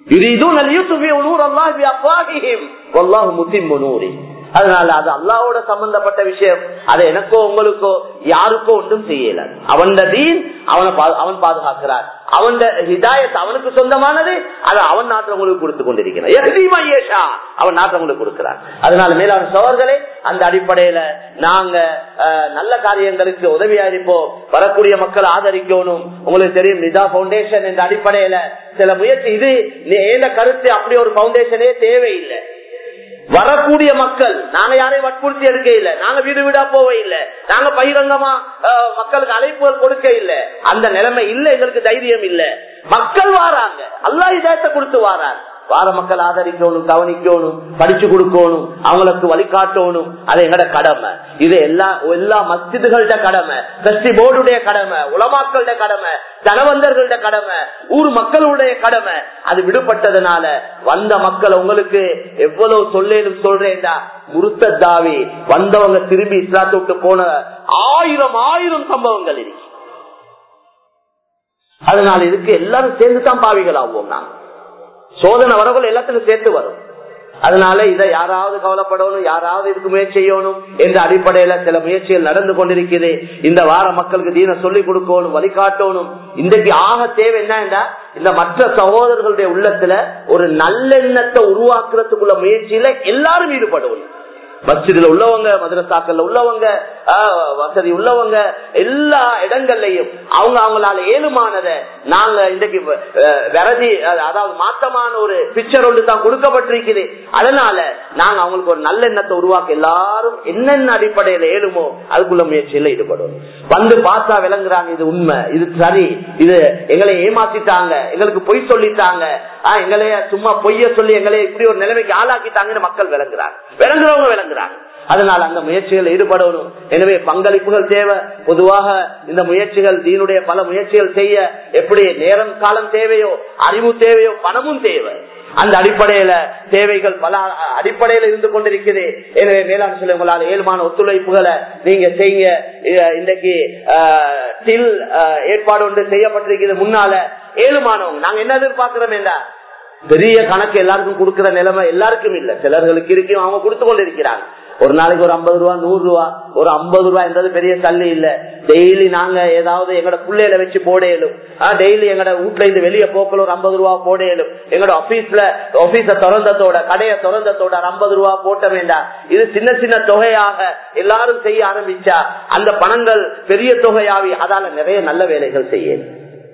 يريدون أن يطفئوا نور الله بأفواههم والله متم نوره அதனால அது அல்லாவோட சம்பந்தப்பட்ட விஷயம் அதை எனக்கோ உங்களுக்கோ யாருக்கோ ஒன்றும் செய்யல அவன் தீன் அவனை அவன் பாதுகாக்கிறார் அவன் ஹிதாயத் அவனுக்கு சொந்தமானது அதை அவன் நாட்டில் உங்களுக்கு கொடுத்து கொண்டிருக்கிறான் அவன் நாட்டில் உங்களுக்கு கொடுக்கிறார் அதனால மேலான சோழர்களே அந்த அடிப்படையில நாங்க நல்ல காரியங்களுக்கு உதவியா இருப்போம் வரக்கூடிய மக்களை ஆதரிக்கணும் உங்களுக்கு தெரியும் நிதா பவுண்டேஷன் என்ற அடிப்படையில சில முயற்சி இது ஏன கருத்து அப்படி ஒரு பவுண்டேஷனே தேவையில்லை வரக்கூடிய மக்கள் நாங்க யாரையும் வற்புறுத்தி எடுக்க இல்ல நாங்க வீடு வீடா போக இல்ல நாங்க பகிரங்கமா மக்களுக்கு அழைப்புகள் கொடுக்க இல்ல அந்த நிலைமை இல்ல எங்களுக்கு தைரியம் இல்ல மக்கள் வாராங்க அல்லா இதயத்தை கொடுத்து வாராங்க வார மக்கள் ஆதரிக்கணும் கவனிக்கணும் படிச்சு கொடுக்கணும் அவங்களுக்கு வழிகாட்டணும் அது எங்கட கடமை இது எல்லா எல்லா மஸ்ஜிதுகளோட கடமை கஸ்டி போர்டுடைய கடமை உலமாக்களோட கடமை தனவந்தர்களோட கடமை ஊர் மக்களுடைய கடமை அது விடுபட்டதுனால வந்த மக்கள் உங்களுக்கு எவ்வளவு சொல்லேனும் சொல்றேன்டா முருத்தாவி வந்தவங்க திரும்பி இஸ்லாத்தை விட்டு போன ஆயிரம் ஆயிரம் சம்பவங்கள் இருக்கு அதனால இதுக்கு எல்லாரும் சேர்ந்து தான் பாவிகள் ஆகுவோம் நாங்க சோதனை வரவர்கள் எல்லாத்துக்கும் சேர்த்து வரும் அதனால இதை யாராவது கவலைப்படணும் யாராவது இதுக்கு முயற்சி செய்யணும் என்ற அடிப்படையில சில முயற்சிகள் நடந்து கொண்டிருக்குது இந்த வார மக்களுக்கு தீன சொல்லிக் கொடுக்கணும் வழிகாட்டணும் இன்றைக்கு ஆக தேவை என்னன்னா இந்த மற்ற சகோதரர்களுடைய உள்ளத்துல ஒரு நல்லெண்ணத்தை உருவாக்குறதுக்குள்ள முயற்சியில எல்லாரும் ஈடுபடணும் மஸ்ஜிதுல உள்ளவங்க மதுரசாக்கள்ல உள்ளவங்க வசதி உள்ளவங்க எல்லா இடங்கள்லயும் அவங்க அவங்களால ஏழுமானத நாங்க இன்றைக்கு விரதி அதாவது மாற்றமான ஒரு பிக்சர் ஒன்று தான் கொடுக்கப்பட்டிருக்குது அதனால நாங்க அவங்களுக்கு ஒரு நல்ல எண்ணத்தை உருவாக்க எல்லாரும் என்னென்ன அடிப்படையில ஏழுமோ அதுக்குள்ள முயற்சியில ஈடுபடும் வந்து பார்த்தா விளங்குறாங்க இது உண்மை இது சரி இது எங்களை ஏமாத்திட்டாங்க எங்களுக்கு பொய் சொல்லிட்டாங்க எங்களைய சும்மா பொய்ய சொல்லி எங்களை இப்படி ஒரு நிலைமைக்கு ஆளாக்கிட்டாங்கன்னு மக்கள் விளங்குறாங்க விளங்குறவங்க விளங்குறாங்க அதனால அந்த முயற்சிகள் ஈடுபடணும் எனவே பங்களிப்புகள் தேவை பொதுவாக இந்த முயற்சிகள் தீனுடைய பல முயற்சிகள் செய்ய எப்படி நேரம் காலம் தேவையோ அறிவு தேவையோ பணமும் தேவை அந்த அடிப்படையில தேவைகள் பல அடிப்படையில இருந்து கொண்டிருக்குது எனவே மேலாண் சொல்ல உங்களால் ஏழுமான ஒத்துழைப்புகளை நீங்க செய்ய இன்றைக்கு டில் ஏற்பாடு ஒன்று செய்யப்பட்டிருக்கிறது முன்னால ஏழுமானவங்க நாங்க என்ன எதிர்பார்க்கிறோம் என்றா பெரிய கணக்கு எல்லாருக்கும் கொடுக்கிற நிலைமை எல்லாருக்கும் இல்ல சிலர்களுக்கு இருக்கும் அவங்க கொடுத்து கொண்டு இருக்கிறாங்க ஒரு நாளைக்கு ஒரு ஐம்பது ரூபா நூறு ரூபா ஒரு ஐம்பது ரூபாய் என்றது பெரிய தள்ளி இல்ல டெய்லி நாங்க ஏதாவது எங்கட பிள்ளையில வச்சு போடையலும் டெய்லி எங்கட வீட்டுல இருந்து வெளியே போக்கல ஒரு ஐம்பது ரூபா போடையலும் எங்கட ஆபீஸ்ல ஆபீஸ திறந்தத்தோட கடைய திறந்தத்தோட ஒரு ஐம்பது ரூபா போட்ட வேண்டாம் இது சின்ன சின்ன தொகையாக எல்லாரும் செய்ய ஆரம்பிச்சா அந்த பணங்கள் பெரிய தொகையாவி அதால நிறைய நல்ல வேலைகள் செய்யணும்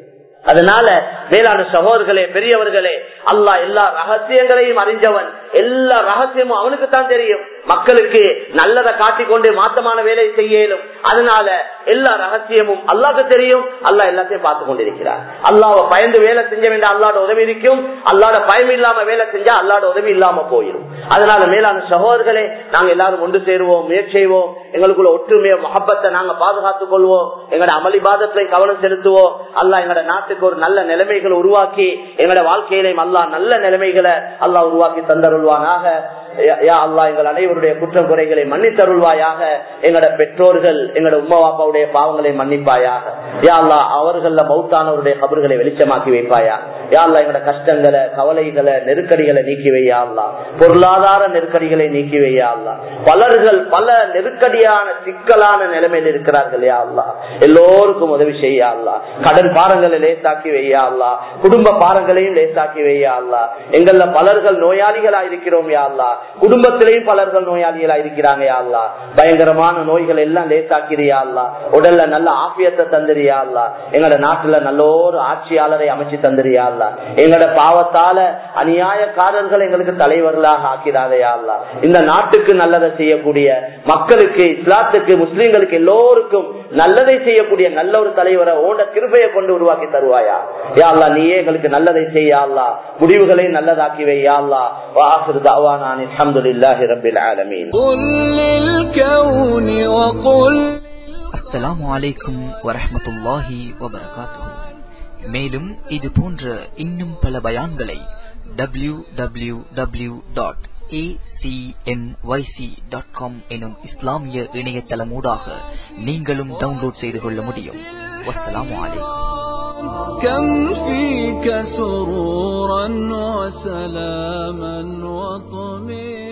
அதனால மேலான சகோதரர்களே பெரியவர்களே அல்லாஹ் எல்லா ரகசியங்களையும் அறிஞ்சவன் எல்லா ரகசியமும் அவனுக்கு தான் தெரியும் மக்களுக்கு நல்லதை காட்டிக்கொண்டு மாத்தமான வேலை செய்யலும் அதனால எல்லா ரகசியமும் அல்லாக்கு தெரியும் அல்லாஹ் எல்லாத்தையும் பார்த்து கொண்டிருக்கிறார் அல்லாவை பயந்து வேலை செஞ்ச வேண்டாம் அல்லாட உதவி இருக்கும் அல்லாட பயம் இல்லாம வேலை செஞ்சா அல்லாட உதவி இல்லாம போயிடும் அதனால மேலான சகோதரர்களே நாங்க எல்லாரும் ஒன்று சேருவோம் முயற்சி செய்வோம் எங்களுக்குள்ள ஒற்றுமைய மகப்பத்தை நாங்க பாதுகாத்துக் கொள்வோம் எங்களோட அமளிபாதத்தை கவனம் செலுத்துவோம் அல்லா எங்களோட நாட்டுக்கு ஒரு நல்ல நிலைமைகளை உருவாக்கி எங்களோட வாழ்க்கையிலையும் அல்லா நல்ல நிலைமைகளை அல்லா உருவாக்கி தந்தருள்வானாக யா அல்லா எங்கள் அனைவருடைய குற்றம் குறைகளை மன்னித்தருள்வாயாக எங்களோட பெற்றோர்கள் எங்களோட உமா பாப்பாவுடைய பாவங்களை மன்னிப்பாயாக யா அல்லா அவர்கள மௌத்தானவருடைய கபர்களை வெளிச்சமாக்கி வைப்பாயா யா அல்லா எங்களோட கஷ்டங்களை கவலைகளை நெருக்கடிகளை நீக்கி வையா அல்லா பொருளாதார நெருக்கடிகளை நீக்கி வையா அல்லா பலர்கள் பல நெருக்கடியான சிக்கலான நிலைமையில் இருக்கிறார்கள் யா அல்லா எல்லோருக்கும் உதவி செய்யா அல்லா கடன் பாரங்களை லேசாக்கி வையா அல்லா குடும்ப பாரங்களையும் லேசாக்கி வையா அல்லா எங்கள பலர்கள் நோயாளிகளா இருக்கிறோம் யா அல்லா குடும்பத்திலையும் பலர்கள் நோயாளிகளா இருக்கிறாங்க யா அல்லா பயங்கரமான நோய்கள் எல்லாம் லேசாக்கிறியா அல்லா உடல்ல நல்ல ஆபியத்தை தந்துறியா அல்லா எங்களோட நாட்டுல நல்ல ஒரு ஆட்சியாளரை அமைச்சு தந்துறியா அல்லா எங்களோட பாவத்தால அநியாயக்காரர்கள் எங்களுக்கு தலைவர்களாக ஆக்கிறாதையா அல்லா இந்த நாட்டுக்கு நல்லதை செய்யக்கூடிய மக்களுக்கு இஸ்லாத்துக்கு முஸ்லிம்களுக்கு எல்லோருக்கும் நல்லதை செய்யக்கூடிய நல்ல ஒரு தலைவரை ஓட கிருபையை கொண்டு உருவாக்கி தருவாயா யா அல்லா நீயே எங்களுக்கு நல்லதை செய்யா அல்லா முடிவுகளை நல்லதாக்கி வையா அல்லா வாஹிர் தாவானான் அல்ஹம்துலில்லாஹி ரப்பில் ஆலமீன் قل للكون وقل அஸ்ஸலாமு அலைக்கும் வரஹ்மத்துல்லாஹி வபரகாத்துஹு மேலும் இது போன்ற இன்னும் பல பயான்களை டபிள்யூ டபிள்யூ டபிள்யூ டாட் எனும் இஸ்லாமிய இணையதளமூடாக நீங்களும் டவுன்லோட் செய்து கொள்ள முடியும் வஸ்ஸலாமு அலைக்கும் كم فيك سرورا وسلاما وطمئنا